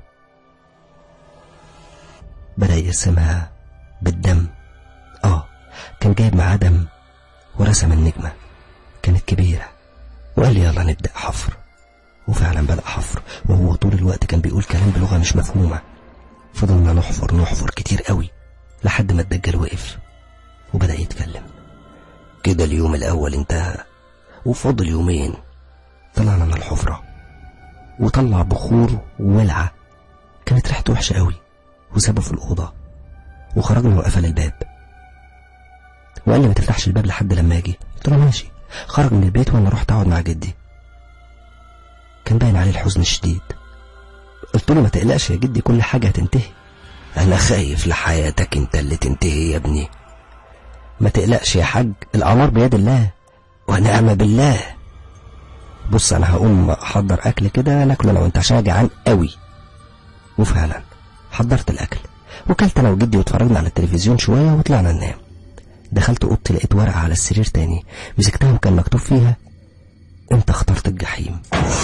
A: بدأ يرسمها بالدم آه كان جايب معاه دم ورسم النجمة كانت كبيرة وقال لي يلا نبدأ حفر وفعلا بدأ حفر وهو طول الوقت كان بيقول كلام بلغة مش مفهومة فضلنا نحفر نحفر كتير قوي لحد ما الدجال وقف وبدأ يتكلم كده اليوم الأول انتهى وفاضل يومين طلعنا من الحفرة وطلع بخور وولعة كانت ريحته وحشة قوي وسابه في الأوضة وخرجنا وقفل الباب وقال لي ما تفتحش الباب لحد لما اجي قلت له ماشي خرج من البيت وانا رحت اقعد مع جدي كان باين عليه الحزن الشديد قلت له ما تقلقش يا جدي كل حاجة هتنتهي انا خايف لحياتك انت اللي تنتهي يا ابني ما تقلقش يا حاج الامر بيد الله ونعم بالله بص انا هقوم احضر اكل كده ناكله انا وانت عشان جعان قوي وفعلا حضرت الاكل وكلت انا وجدي واتفرجنا على التلفزيون شويه وطلعنا ننام دخلت اوضتي لقيت ورقه على السرير تاني مسكتها وكان مكتوب فيها انت اخترت الجحيم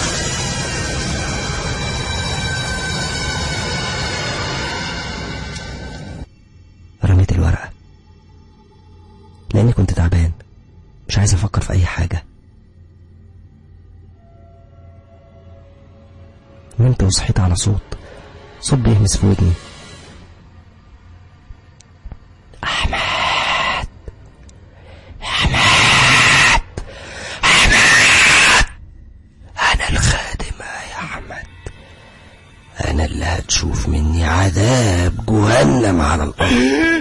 A: رميت الورقه لاني كنت تعبان مش عايز افكر في اي حاجه نمت وصحيت على صوت صوت بيهمس في ودني أحمد أحمد أحمد أنا الخادمة يا أحمد أنا اللي هتشوف مني عذاب جهنم على الأرض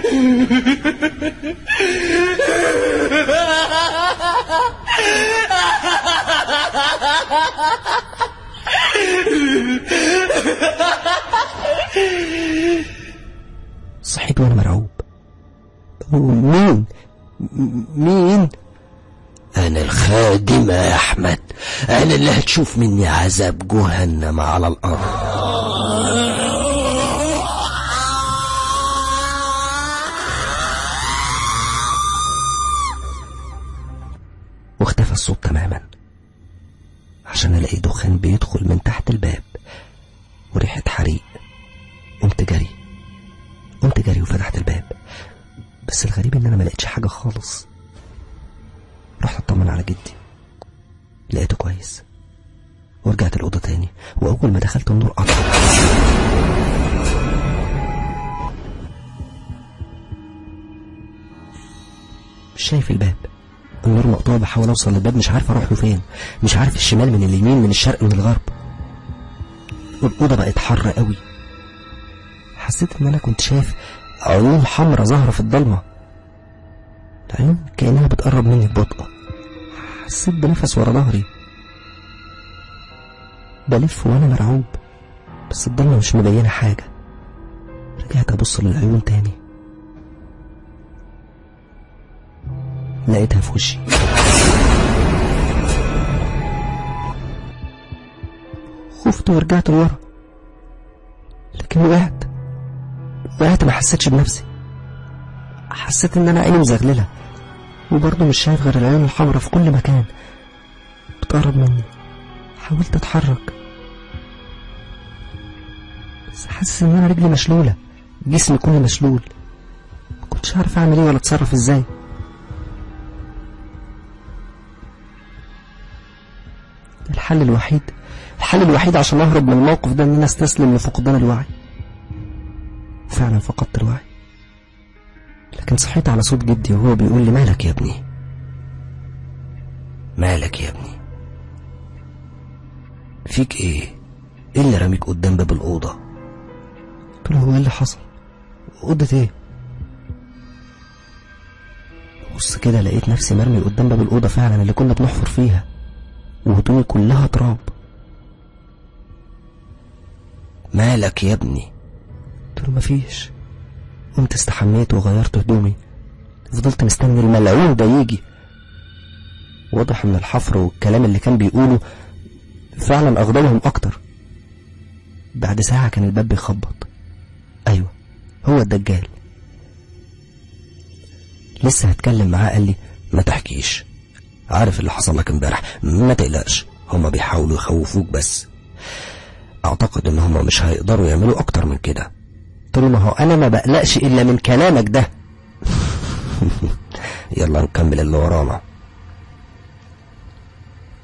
A: صحيت وأنا مرعوب مين مين أنا الخادمة يا أحمد أنا اللي هتشوف مني عذاب جهنم على الأرض واختفى الصوت تماما عشان ألاقي دخان بيدخل من تحت الباب وريحة حريق قمت جري قمت جري وفتحت الباب بس الغريب ان انا ما لقيتش حاجه خالص رحت اطمن على جدي لقيته كويس ورجعت الاوضه تاني واول ما دخلت النور قطع مش شايف الباب النور مقطوع بحاول اوصل للباب مش عارف اروح له فين مش عارف الشمال من اليمين من الشرق من الغرب الاوضه بقت حر قوي حسيت ان انا كنت شايف عيون حمرا ظاهرة في الضلمة العيون كأنها بتقرب مني ببطء حسيت بنفس ورا ظهري بلف وانا مرعوب بس الضلمة مش مبينة حاجة رجعت ابص للعيون تاني لقيتها في وشي خفت ورجعت لورا لكن وقعت وقعت ما حسيتش بنفسي حسيت ان انا عيني مزغلله وبرضه مش شايف غير العيون الحمراء في كل مكان بتقرب مني حاولت اتحرك بس حاسس ان انا رجلي مشلوله جسمي كله مشلول ما كنتش عارف اعمل ايه ولا اتصرف ازاي الحل الوحيد الحل الوحيد عشان اهرب من الموقف ده ان انا استسلم لفقدان الوعي فعلا فقدت الوعي لكن صحيت على صوت جدي وهو بيقول لي مالك يا ابني مالك يا ابني فيك ايه ايه اللي رميك قدام باب الاوضه قلت له هو ايه اللي حصل اوضه ايه بص كده لقيت نفسي مرمي قدام باب الاوضه فعلا اللي كنا بنحفر فيها وهدومي كلها تراب مالك يا ابني قلت له مفيش قمت استحميت وغيرت هدومي فضلت مستني الملعون ده يجي واضح ان الحفر والكلام اللي كان بيقوله فعلا اغضبهم اكتر بعد ساعة كان الباب بيخبط ايوه هو الدجال لسه هتكلم معاه قال لي ما تحكيش عارف اللي حصل لك امبارح ما تقلقش هما بيحاولوا يخوفوك بس اعتقد ان هما مش هيقدروا يعملوا اكتر من كده قلت له ما هو انا ما بقلقش الا من كلامك ده يلا نكمل اللي ورانا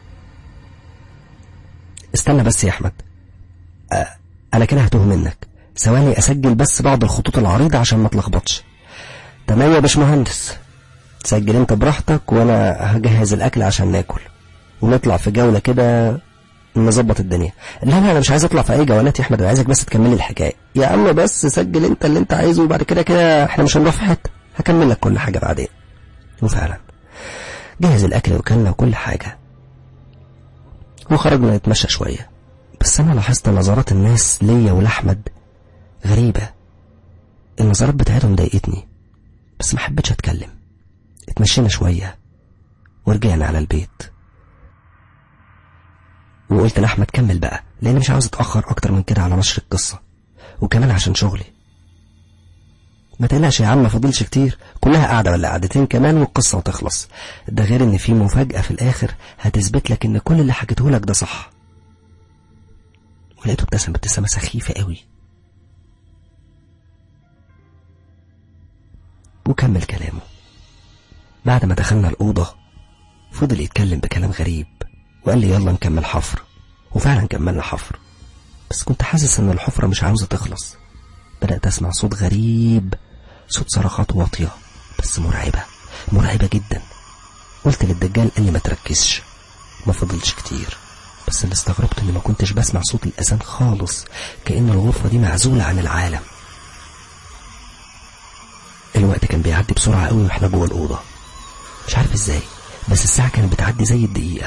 A: استنى بس يا احمد أه انا كده هتوه منك ثواني اسجل بس بعض الخطوط العريضة عشان ما اتلخبطش تمام يا باشمهندس سجل انت براحتك وانا هجهز الاكل عشان ناكل ونطلع في جولة كده نظبط الدنيا لا لا انا مش عايز اطلع في اي جولات يا احمد انا عايزك بس تكمل لي الحكايه يا عم بس سجل انت اللي انت عايزه وبعد كده كده احنا مش هنروح في حته هكمل لك كل حاجه بعدين وفعلا جهز الاكل وكلنا وكل حاجه وخرجنا نتمشى شويه بس انا لاحظت نظرات الناس ليا ولاحمد غريبه النظرات بتاعتهم ضايقتني بس ما حبيتش اتكلم اتمشينا شويه ورجعنا على البيت وقلت لأحمد كمل بقى لأني مش عاوز أتأخر أكتر من كده على نشر القصة وكمان عشان شغلي ما تقلقش يا عم ما فاضلش كتير كلها قاعدة ولا قعدتين كمان والقصة وتخلص ده غير إن في مفاجأة في الآخر هتثبت لك إن كل اللي حكيته لك ده صح ولقيته ابتسم ابتسامة سخيفة قوي وكمل كلامه بعد ما دخلنا الأوضة فضل يتكلم بكلام غريب وقال لي يلا نكمل حفر وفعلا كملنا حفر بس كنت حاسس ان الحفرة مش عاوزة تخلص بدأت اسمع صوت غريب صوت صرخات واطية بس مرعبة مرعبة جدا قلت للدجال قال لي ما تركزش ما فضلش كتير بس اللي استغربت اني ما كنتش بسمع صوت الاذان خالص كأن الغرفة دي معزولة عن العالم الوقت كان بيعدي بسرعة قوي واحنا جوه الأوضة مش عارف ازاي بس الساعة كانت بتعدي زي الدقيقة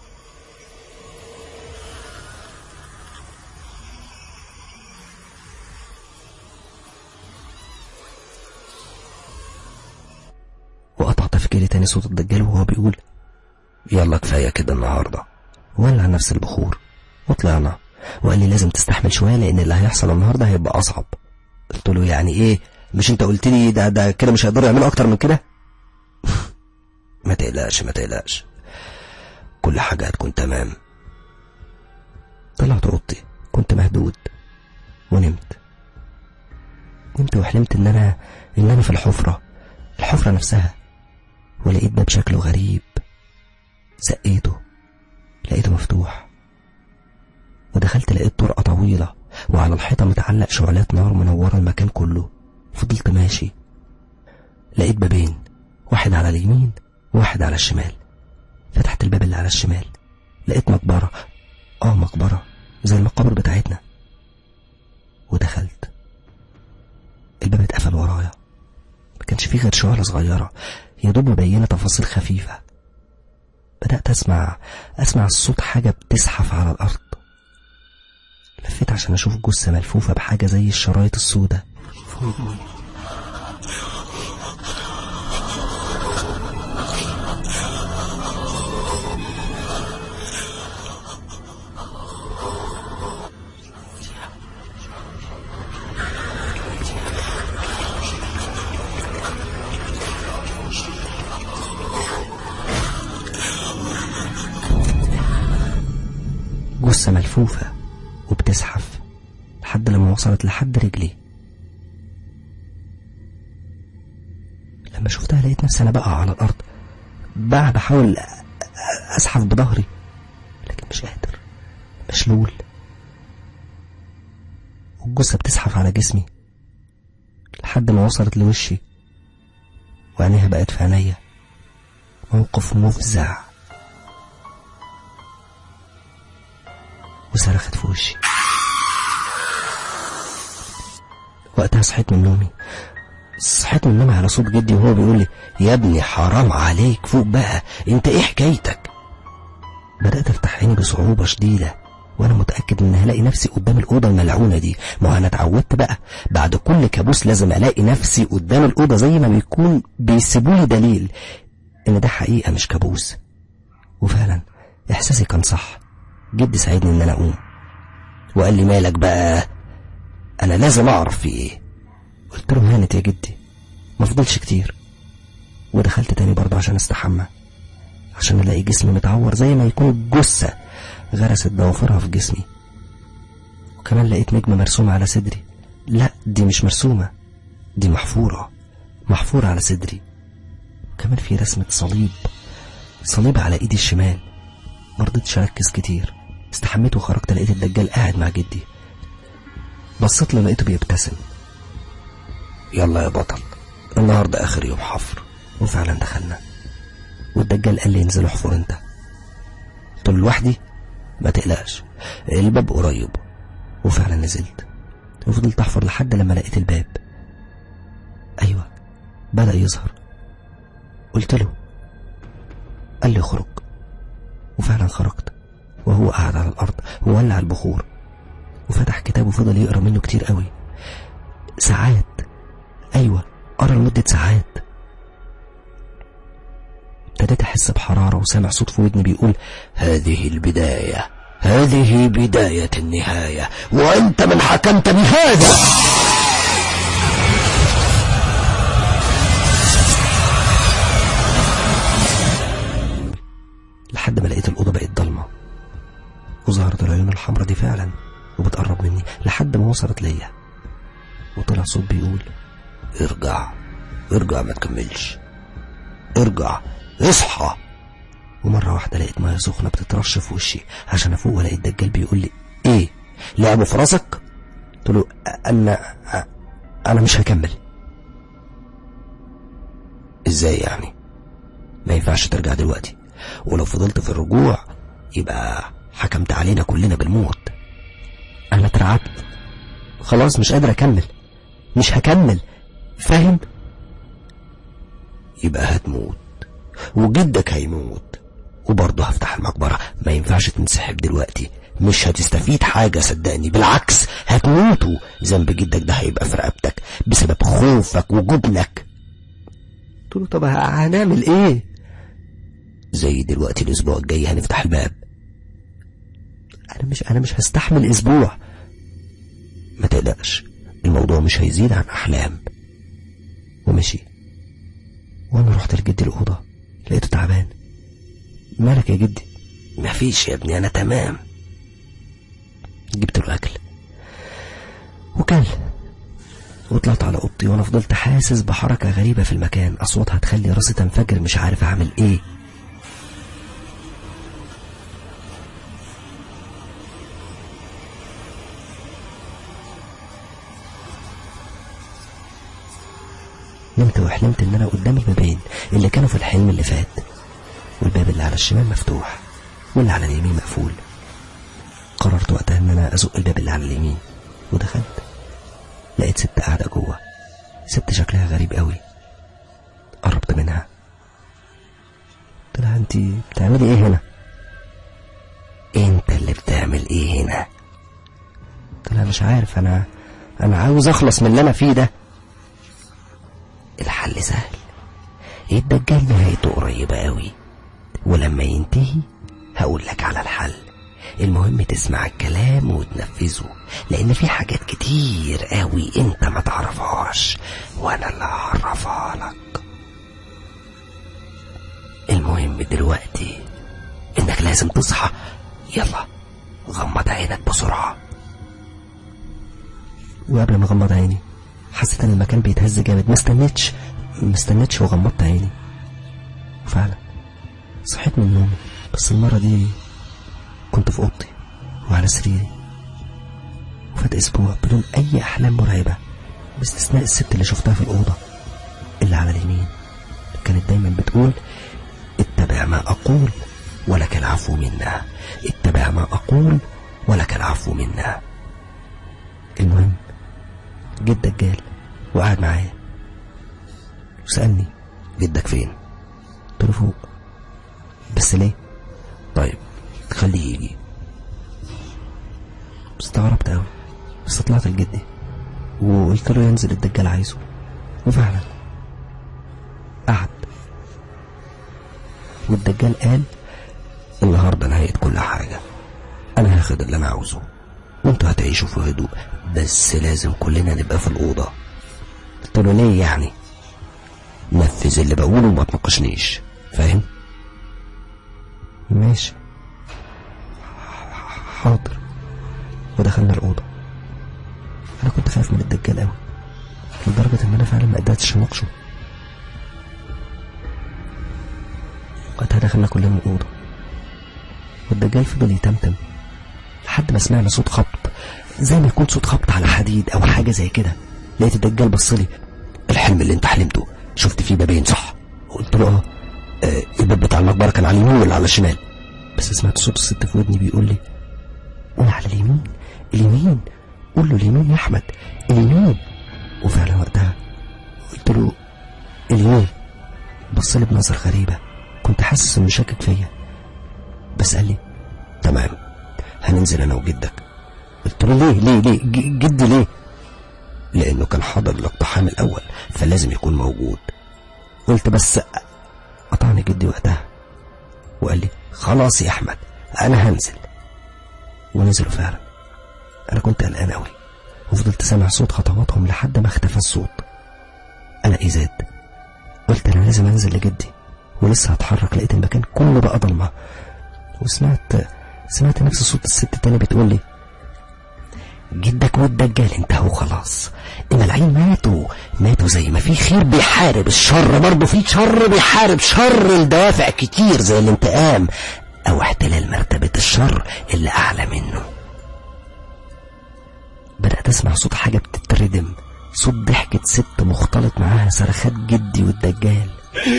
A: وقطع تفكيري تاني صوت الدجال وهو بيقول يلا كفاية كده النهاردة ولع نفس البخور وطلعنا وقال لي لازم تستحمل شوية لأن اللي هيحصل النهاردة هيبقى أصعب قلت له يعني إيه مش أنت قلت لي ده ده كده مش هيقدروا يعملوا أكتر من كده ما تقلقش ما تقلقش كل حاجة هتكون تمام طلعت أوضتي كنت مهدود ونمت نمت وحلمت إن أنا إن أنا في الحفرة الحفرة نفسها ولقيت باب شكله غريب سقيته لقيته مفتوح ودخلت لقيت طرقة طويلة وعلى الحيطة متعلق شعلات نار منورة المكان كله فضلت ماشي لقيت بابين واحد على اليمين وواحد على الشمال فتحت الباب اللي على الشمال لقيت مقبرة اه مقبرة زي المقابر بتاعتنا ودخلت الباب اتقفل ورايا ما كانش فيه غير شعلة صغيرة يا دوب مبينة تفاصيل خفيفة بدأت أسمع أسمع الصوت حاجة بتزحف على الأرض لفيت عشان أشوف جثة ملفوفة بحاجة زي الشرايط السوداء جثة ملفوفة وبتزحف لحد لما وصلت لحد رجلي لما شفتها لقيت نفسي أنا بقع على الأرض بقى بحاول أزحف بظهري لكن مش قادر مشلول والجثة بتزحف على جسمي لحد ما وصلت لوشي وعينيها بقت في عينيا موقف مفزع وصرخت في وشي وقتها صحيت من نومي صحيت من نومي على صوت جدي وهو بيقول لي يا ابني حرام عليك فوق بقى انت ايه حكايتك بدأت افتح عيني بصعوبة شديدة وانا متأكد ان هلاقي نفسي قدام الأوضة الملعونة دي ما انا اتعودت بقى بعد كل كابوس لازم الاقي نفسي قدام الأوضة زي ما بيكون بيسيبولي دليل ان ده حقيقة مش كابوس وفعلا احساسي كان صح جدي ساعدني ان انا اقوم وقال لي مالك بقى انا لازم اعرف في ايه قلت له هانت يا جدي ما فضلش كتير ودخلت تاني برضه عشان استحمى عشان الاقي جسمي متعور زي ما يكون جثة غرست ضوافرها في جسمي وكمان لقيت نجمة مرسومة على صدري لا دي مش مرسومة دي محفورة محفورة على صدري وكمان في رسمة صليب صليب على ايدي الشمال مرضتش اركز كتير استحميت وخرجت لقيت الدجال قاعد مع جدي بصيت له لقيته بيبتسم يلا يا بطل النهاردة آخر يوم حفر وفعلا دخلنا والدجال قال لي انزل احفر انت قلت له لوحدي ما تقلقش الباب قريب وفعلا نزلت وفضلت احفر لحد لما لقيت الباب ايوه بدأ يظهر قلت له قال لي اخرج وفعلا خرجت وهو قاعد على الارض وولع البخور وفتح كتاب وفضل يقرا منه كتير قوي ساعات ايوه قرا لمده ساعات ابتديت احس بحراره وسامع صوت في ودني بيقول هذه البدايه هذه بدايه النهايه وانت من حكمت بهذا لحد ما لقيت الأوضة بقت ضلمة وظهرت العيون الحمراء دي فعلا وبتقرب مني لحد ما وصلت ليا وطلع صوت بيقول ارجع ارجع ما تكملش ارجع اصحى ومرة واحدة لقيت مية سخنة بتترش في وشي عشان أفوق وألاقي الدجال بيقول لي إيه لعبوا في راسك؟ قلت له أنا أنا مش هكمل إزاي يعني؟ ما ينفعش ترجع دلوقتي ولو فضلت في الرجوع يبقى حكمت علينا كلنا بالموت انا اترعبت خلاص مش قادر اكمل مش هكمل فاهم يبقى هتموت وجدك هيموت وبرضه هفتح المقبرة ما ينفعش تنسحب دلوقتي مش هتستفيد حاجة صدقني بالعكس هتموتوا ذنب جدك ده هيبقى في رقبتك بسبب خوفك وجبنك قلت له طب هنعمل ايه زي دلوقتي الاسبوع الجاي هنفتح الباب انا مش انا مش هستحمل اسبوع ما تقلقش الموضوع مش هيزيد عن احلام ومشي وانا رحت لجدي الاوضه لقيته تعبان مالك يا جدي مفيش يا ابني انا تمام جبت له اكل وكل وطلعت على اوضتي وانا فضلت حاسس بحركه غريبه في المكان اصواتها تخلي راسي تنفجر مش عارف اعمل ايه نمت وحلمت ان انا قدام البابين اللي كانوا في الحلم اللي فات والباب اللي على الشمال مفتوح واللي على اليمين مقفول قررت وقتها ان انا ازق الباب اللي على اليمين ودخلت لقيت ست قاعده جوه ست شكلها غريب قوي قربت منها قلت لها انت بتعملي ايه هنا انت اللي بتعمل ايه هنا قلت لها مش عارف انا انا عاوز اخلص من اللي انا فيه ده الحل سهل الدجال نهايته قريبة قوي ولما ينتهي هقول لك على الحل المهم تسمع الكلام وتنفذه لان في حاجات كتير قوي انت ما تعرفهاش وانا اللي هعرفها لك المهم دلوقتي انك لازم تصحى يلا غمض عينك بسرعة وقبل ما اغمض عيني حسيت ان المكان بيتهز جامد ما استنيتش ما استنيتش وغمضت عيني وفعلا صحيت من نومي بس المرة دي كنت في اوضتي وعلى سريري وفات اسبوع بدون اي احلام مرعبة باستثناء الست اللي شفتها في الاوضة اللي على اليمين كانت دايما بتقول اتبع ما اقول ولك العفو منا اتبع ما اقول ولك العفو منا المهم جه الدجال وقعد معايا وسألني جدك فين قلت له فوق بس ليه طيب خليه يجي استغربت قوي بس طلعت لجدي وقلت له ينزل الدجال عايزه وفعلا قعد والدجال قال النهارده نهاية كل حاجة أنا هاخد اللي أنا عاوزه وانتوا هتعيشوا في هدوء بس لازم كلنا نبقى في الأوضة قلت له ليه يعني نفذ اللي بقوله وما تناقشنيش فاهم ماشي حاضر ودخلنا الأوضة أنا كنت خايف من الدجال أوي لدرجة إن أنا فعلا ما قدرتش أناقشه وقتها دخلنا كلنا الأوضة والدجال فضل يتمتم لحد ما سمعنا صوت خبط زي ما يكون صوت خبط على حديد او حاجه زي كده لقيت الدجال بص لي الحلم اللي انت حلمته شفت فيه بابين صح قلت له اه آه، الباب بتاع المقبره كان على اليمين ولا على الشمال بس سمعت صوت الست في ودني بيقول لي قول على اليمين اليمين قول له اليمين يا احمد اليمين وفعلا وقتها قلت له اليمين بص لي بنظر غريبه كنت حاسس انه شاكك فيا بس قال لي تمام هننزل انا وجدك قلت له ليه ليه ليه ج- جدي ليه لانه كان حاضر الاقتحام الاول فلازم يكون موجود قلت بس قطعني جدي وقتها وقال لي خلاص يا احمد انا هنزل ونزلوا فعلا انا كنت قلقان قوي وفضلت سامع صوت خطواتهم لحد ما اختفى الصوت قلقي زاد قلت انا لازم انزل لجدي ولسه هتحرك لقيت المكان كله بقى ضلمه وسمعت سمعت نفس صوت الست تاني بتقول لي جدك والدجال انتهوا خلاص الملاعين ماتوا ماتوا زي ما في خير بيحارب الشر برضه في شر بيحارب شر الدوافع كتير زي الانتقام او احتلال مرتبة الشر اللي اعلى منه بدأت اسمع صوت حاجة بتتردم صوت ضحكة ست مختلط معاها صرخات جدي والدجال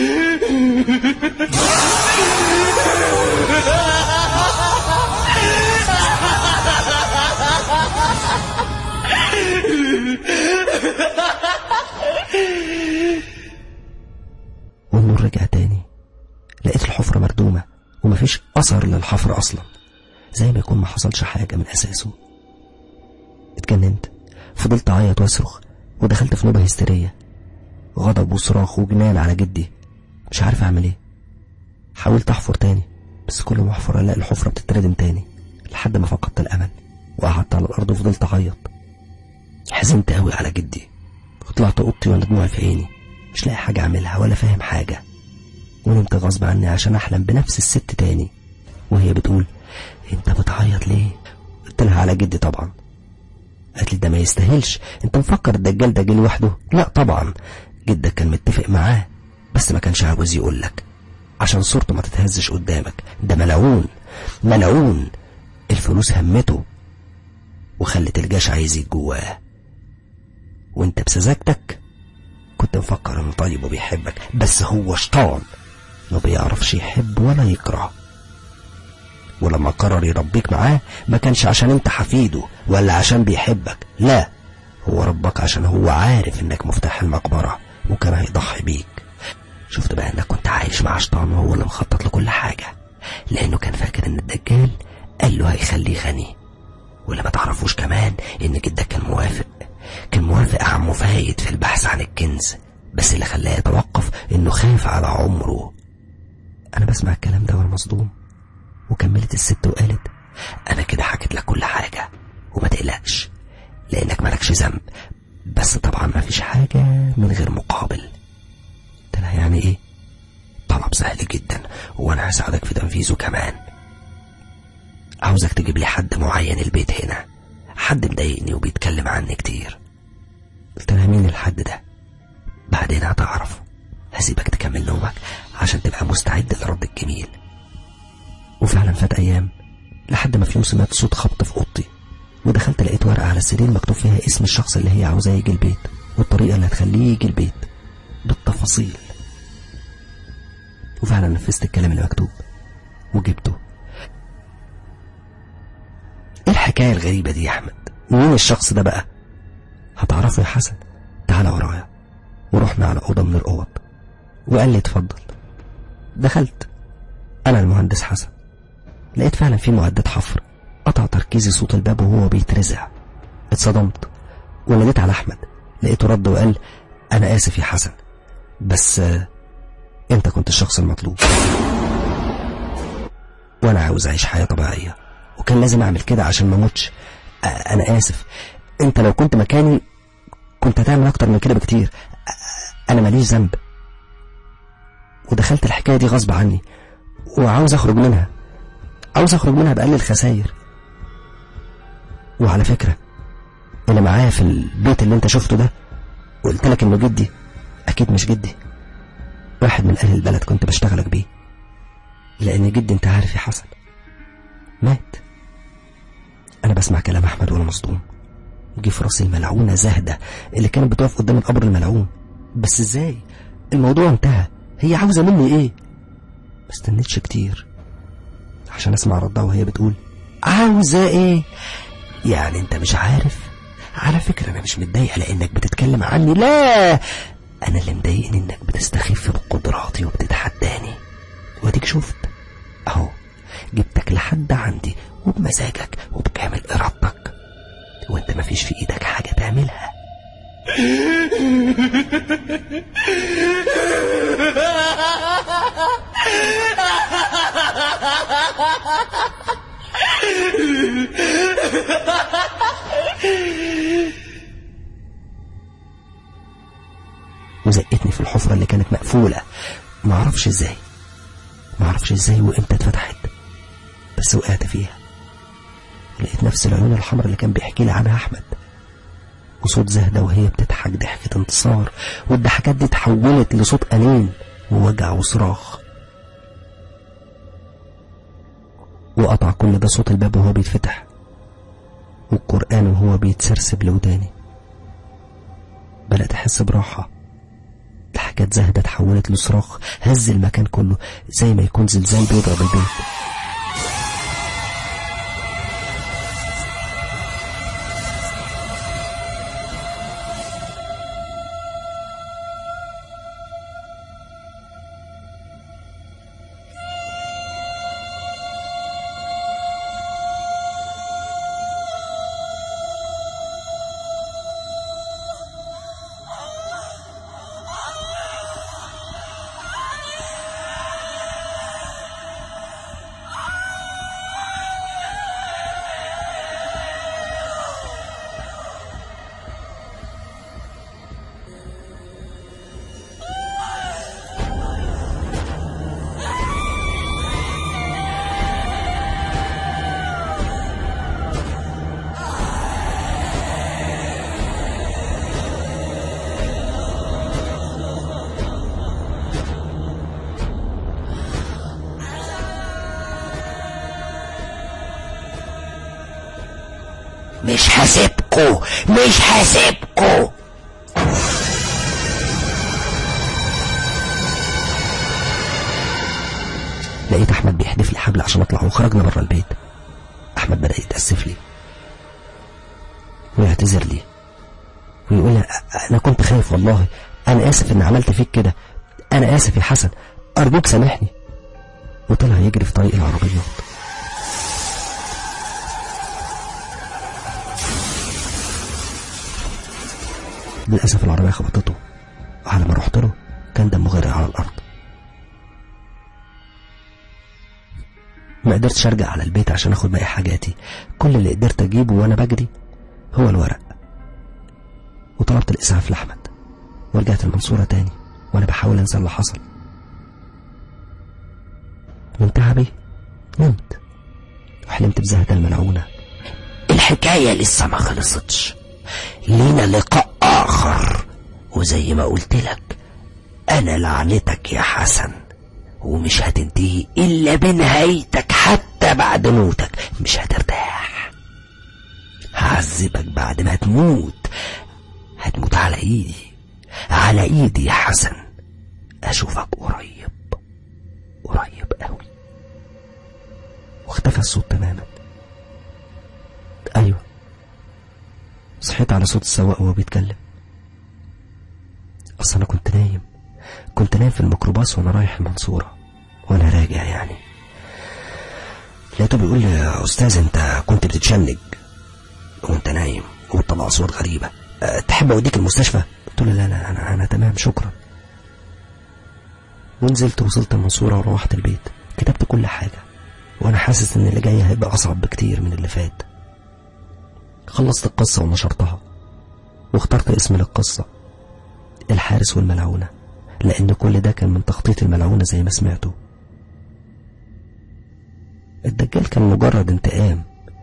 A: والنور رجع تاني لقيت الحفرة مردومة ومفيش أثر للحفر أصلا زي ما يكون ما حصلش حاجة من أساسه اتجننت فضلت أعيط وأصرخ ودخلت في نوبة هستيرية غضب وصراخ وجنان على جدي مش عارف أعمل إيه حاولت أحفر تاني بس كل ما أحفر ألاقي الحفرة بتتردم تاني لحد ما فقدت الأمل وقعدت على الأرض وفضلت أعيط حزنت قوي على جدي وطلعت اوضتي وانا دموعي في عيني مش لاقي حاجه اعملها ولا فاهم حاجه ونمت غصب عني عشان احلم بنفس الست تاني وهي بتقول انت بتعيط ليه قلت لها على جدي طبعا قالت لي ده ما يستاهلش انت مفكر الدجال ده جه لوحده لا طبعا جدك كان متفق معاه بس ما كانش عاوز يقول لك عشان صورته ما تتهزش قدامك ده ملعون ملعون الفلوس همته وخلت الجشع يزيد جواه وانت بسذاجتك كنت مفكر انه طيب وبيحبك بس هو شيطان ما بيعرفش يحب ولا يكره ولما قرر يربيك معاه ما كانش عشان انت حفيده ولا عشان بيحبك لا هو ربك عشان هو عارف انك مفتاح المقبرة وكان هيضحي بيك شفت بقى انك كنت عايش مع شيطان وهو اللي مخطط لكل حاجة لانه كان فاكر ان الدجال قال له هيخليه غني واللي ما تعرفوش كمان ان جدك كان موافق كان موافق عمه فايد في البحث عن الكنز بس اللي خلاه يتوقف انه خايف على عمره انا بسمع الكلام ده وانا مصدوم وكملت الست وقالت انا كده حكيت لك كل حاجة وما تقلقش لانك مالكش ذنب بس طبعا ما فيش حاجة من غير مقابل قلت لها يعني ايه طلب سهل جدا وانا هساعدك في تنفيذه كمان عاوزك تجيب لي حد معين البيت هنا حد مضايقني وبيتكلم عني كتير قلت لها مين الحد ده بعدين هتعرف هسيبك تكمل نومك عشان تبقى مستعد لرد الجميل وفعلا فات ايام لحد ما في يوم سمعت صوت خبط في اوضتي ودخلت لقيت ورقه على السرير مكتوب فيها اسم الشخص اللي هي عاوزاه يجي البيت والطريقه اللي هتخليه يجي البيت بالتفاصيل وفعلا نفذت الكلام اللي مكتوب وجبته ايه الحكايه الغريبه دي يا احمد مين الشخص ده بقى هتعرفه يا حسن تعالى ورايا ورحنا على اوضه من الاوض وقال لي اتفضل دخلت انا المهندس حسن لقيت فعلا في معدات حفر قطع تركيزي صوت الباب وهو بيترزع اتصدمت وناديت على احمد لقيته رد وقال انا اسف يا حسن بس آه، انت كنت الشخص المطلوب وانا عاوز اعيش حياه طبيعيه وكان لازم اعمل كده عشان ما اموتش آه، انا اسف انت لو كنت مكاني كنت هتعمل اكتر من كده بكتير آه، انا ماليش ذنب ودخلت الحكايه دي غصب عني وعاوز اخرج منها عاوز اخرج منها باقل الخساير وعلى فكره اللي معايا في البيت اللي انت شفته ده وقلت لك انه جدي اكيد مش جدي واحد من اهل البلد كنت بشتغلك بيه لان جدي انت عارف يا حسن مات أنا بسمع كلام أحمد وأنا مصدوم جه في راسي الملعونة زهدة اللي كانت بتقف قدام القبر الملعون بس ازاي الموضوع انتهى هي عاوزة مني ايه ما استنيتش كتير عشان اسمع ردها وهي بتقول عاوزة ايه يعني انت مش عارف على فكرة انا مش متضايقة لانك بتتكلم عني لا انا اللي مضايقني انك بتستخف بقدراتي وبتتحداني واديك شفت اهو جبتك لحد عندي وبمزاجك وبكامل ارادتك وانت مفيش في ايدك حاجة تعملها وزقتني في الحفرة اللي كانت مقفولة معرفش ازاي معرفش ازاي وامتى اتفتحت بس وقعت فيها لقيت نفس العيون الحمراء اللي كان بيحكي لي عنها احمد وصوت زهدة وهي بتضحك ضحكة انتصار والضحكات دي اتحولت لصوت أنين ووجع وصراخ وقطع كل ده صوت الباب وهو بيتفتح والقرآن وهو بيتسرسب لوداني بدأت أحس براحة ضحكات زهدة اتحولت لصراخ هز المكان كله زي ما يكون زلزال بيضرب البيت مش هسيبكو مش هسيبكو لقيت احمد بيحدف لي حبل عشان اطلع وخرجنا بره البيت احمد بدا يتاسف لي ويعتذر لي ويقول لي انا كنت خايف والله انا اسف ان عملت فيك كده انا اسف يا حسن ارجوك سامحني وطلع يجري في طريق العربيات للأسف العربية خبطته على ما رحت له كان دمه غرق على الأرض ما قدرتش أرجع على البيت عشان أخد باقي حاجاتي كل اللي قدرت أجيبه وأنا بجري هو الورق وطلبت الإسعاف لأحمد ورجعت المنصورة تاني وأنا بحاول أنسى اللي حصل من تعبي نمت وحلمت بزهدة الملعونة الحكاية لسه ما خلصتش لينا لقاء آخر وزي ما قلت لك أنا لعنتك يا حسن ومش هتنتهي إلا بنهايتك حتى بعد موتك مش هترتاح هعذبك بعد ما تموت هتموت على إيدي على إيدي يا حسن أشوفك قريب قريب قوي واختفى الصوت تماما أيوه صحيت على صوت السواق وهو بيتكلم اصل انا كنت نايم كنت نايم في الميكروباص وانا رايح المنصورة وانا راجع يعني لقيته بيقول لي يا استاذ انت كنت بتتشنج وانت نايم وبتطلع اصوات غريبة أه تحب اوديك المستشفى قلت له لا لا انا انا تمام شكرا ونزلت وصلت المنصورة وروحت البيت كتبت كل حاجة وانا حاسس ان اللي جاي هيبقى اصعب بكتير من اللي فات خلصت القصة ونشرتها واخترت اسم للقصة الحارس والملعونة لأن كل ده كان من تخطيط الملعونة زي ما سمعته الدجال كان مجرد انتقام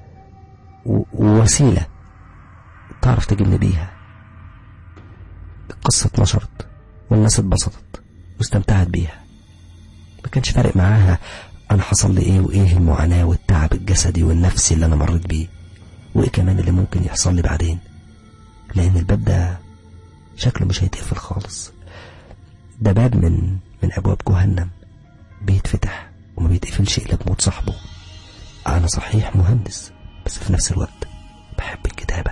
A: ووسيلة تعرف تجيبني بيها القصة اتنشرت والناس اتبسطت واستمتعت بيها ما كانش فارق معاها أنا حصل لي إيه وإيه المعاناة والتعب الجسدي والنفسي اللي أنا مريت بيه وايه كمان اللي ممكن يحصل لي بعدين لان الباب ده شكله مش هيتقفل خالص ده باب من من ابواب جهنم بيتفتح وما بيتقفلش الا بموت صاحبه انا صحيح مهندس بس في نفس الوقت بحب الكتابة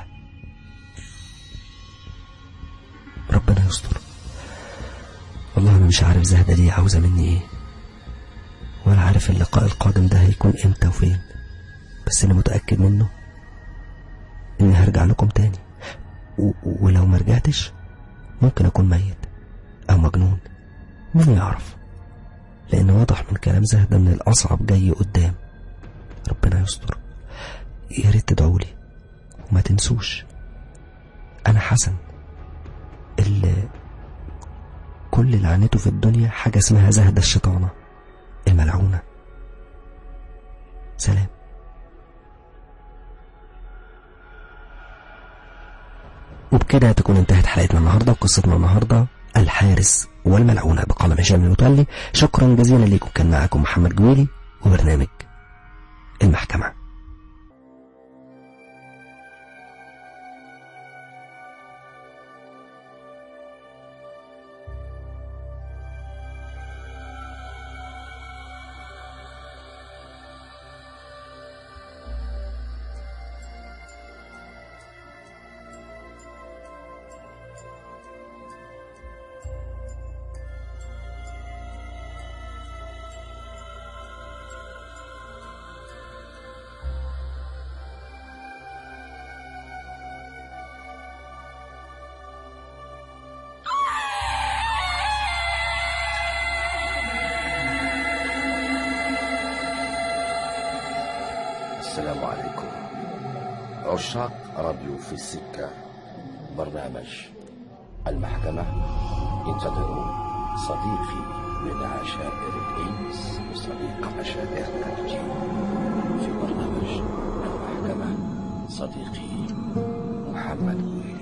A: ربنا يستر والله انا مش عارف زهدة دي عاوزة مني ايه ولا عارف اللقاء القادم ده هيكون امتى وفين بس اللي متأكد منه اني هرجع لكم تاني و- ولو ما رجعتش ممكن اكون ميت او مجنون مين يعرف لان واضح من كلام زهدة ان الاصعب جاي قدام ربنا يستر يا ريت تدعوا لي وما تنسوش انا حسن اللي كل اللي عنيته في الدنيا حاجة اسمها زهدة الشيطانة الملعونة سلام وبكده تكون انتهت حلقتنا النهاردة وقصتنا النهاردة الحارس والملعونة بقلم هشام المتولي شكرا جزيلا ليكم كان معكم محمد جويلي وبرنامج المحكمة
C: السلام عليكم عشاق راديو في السكة برنامج المحكمة انتظروا صديقي من عشائر الإنس وصديق عشائرنا الجن في برنامج المحكمة صديقي محمد ويل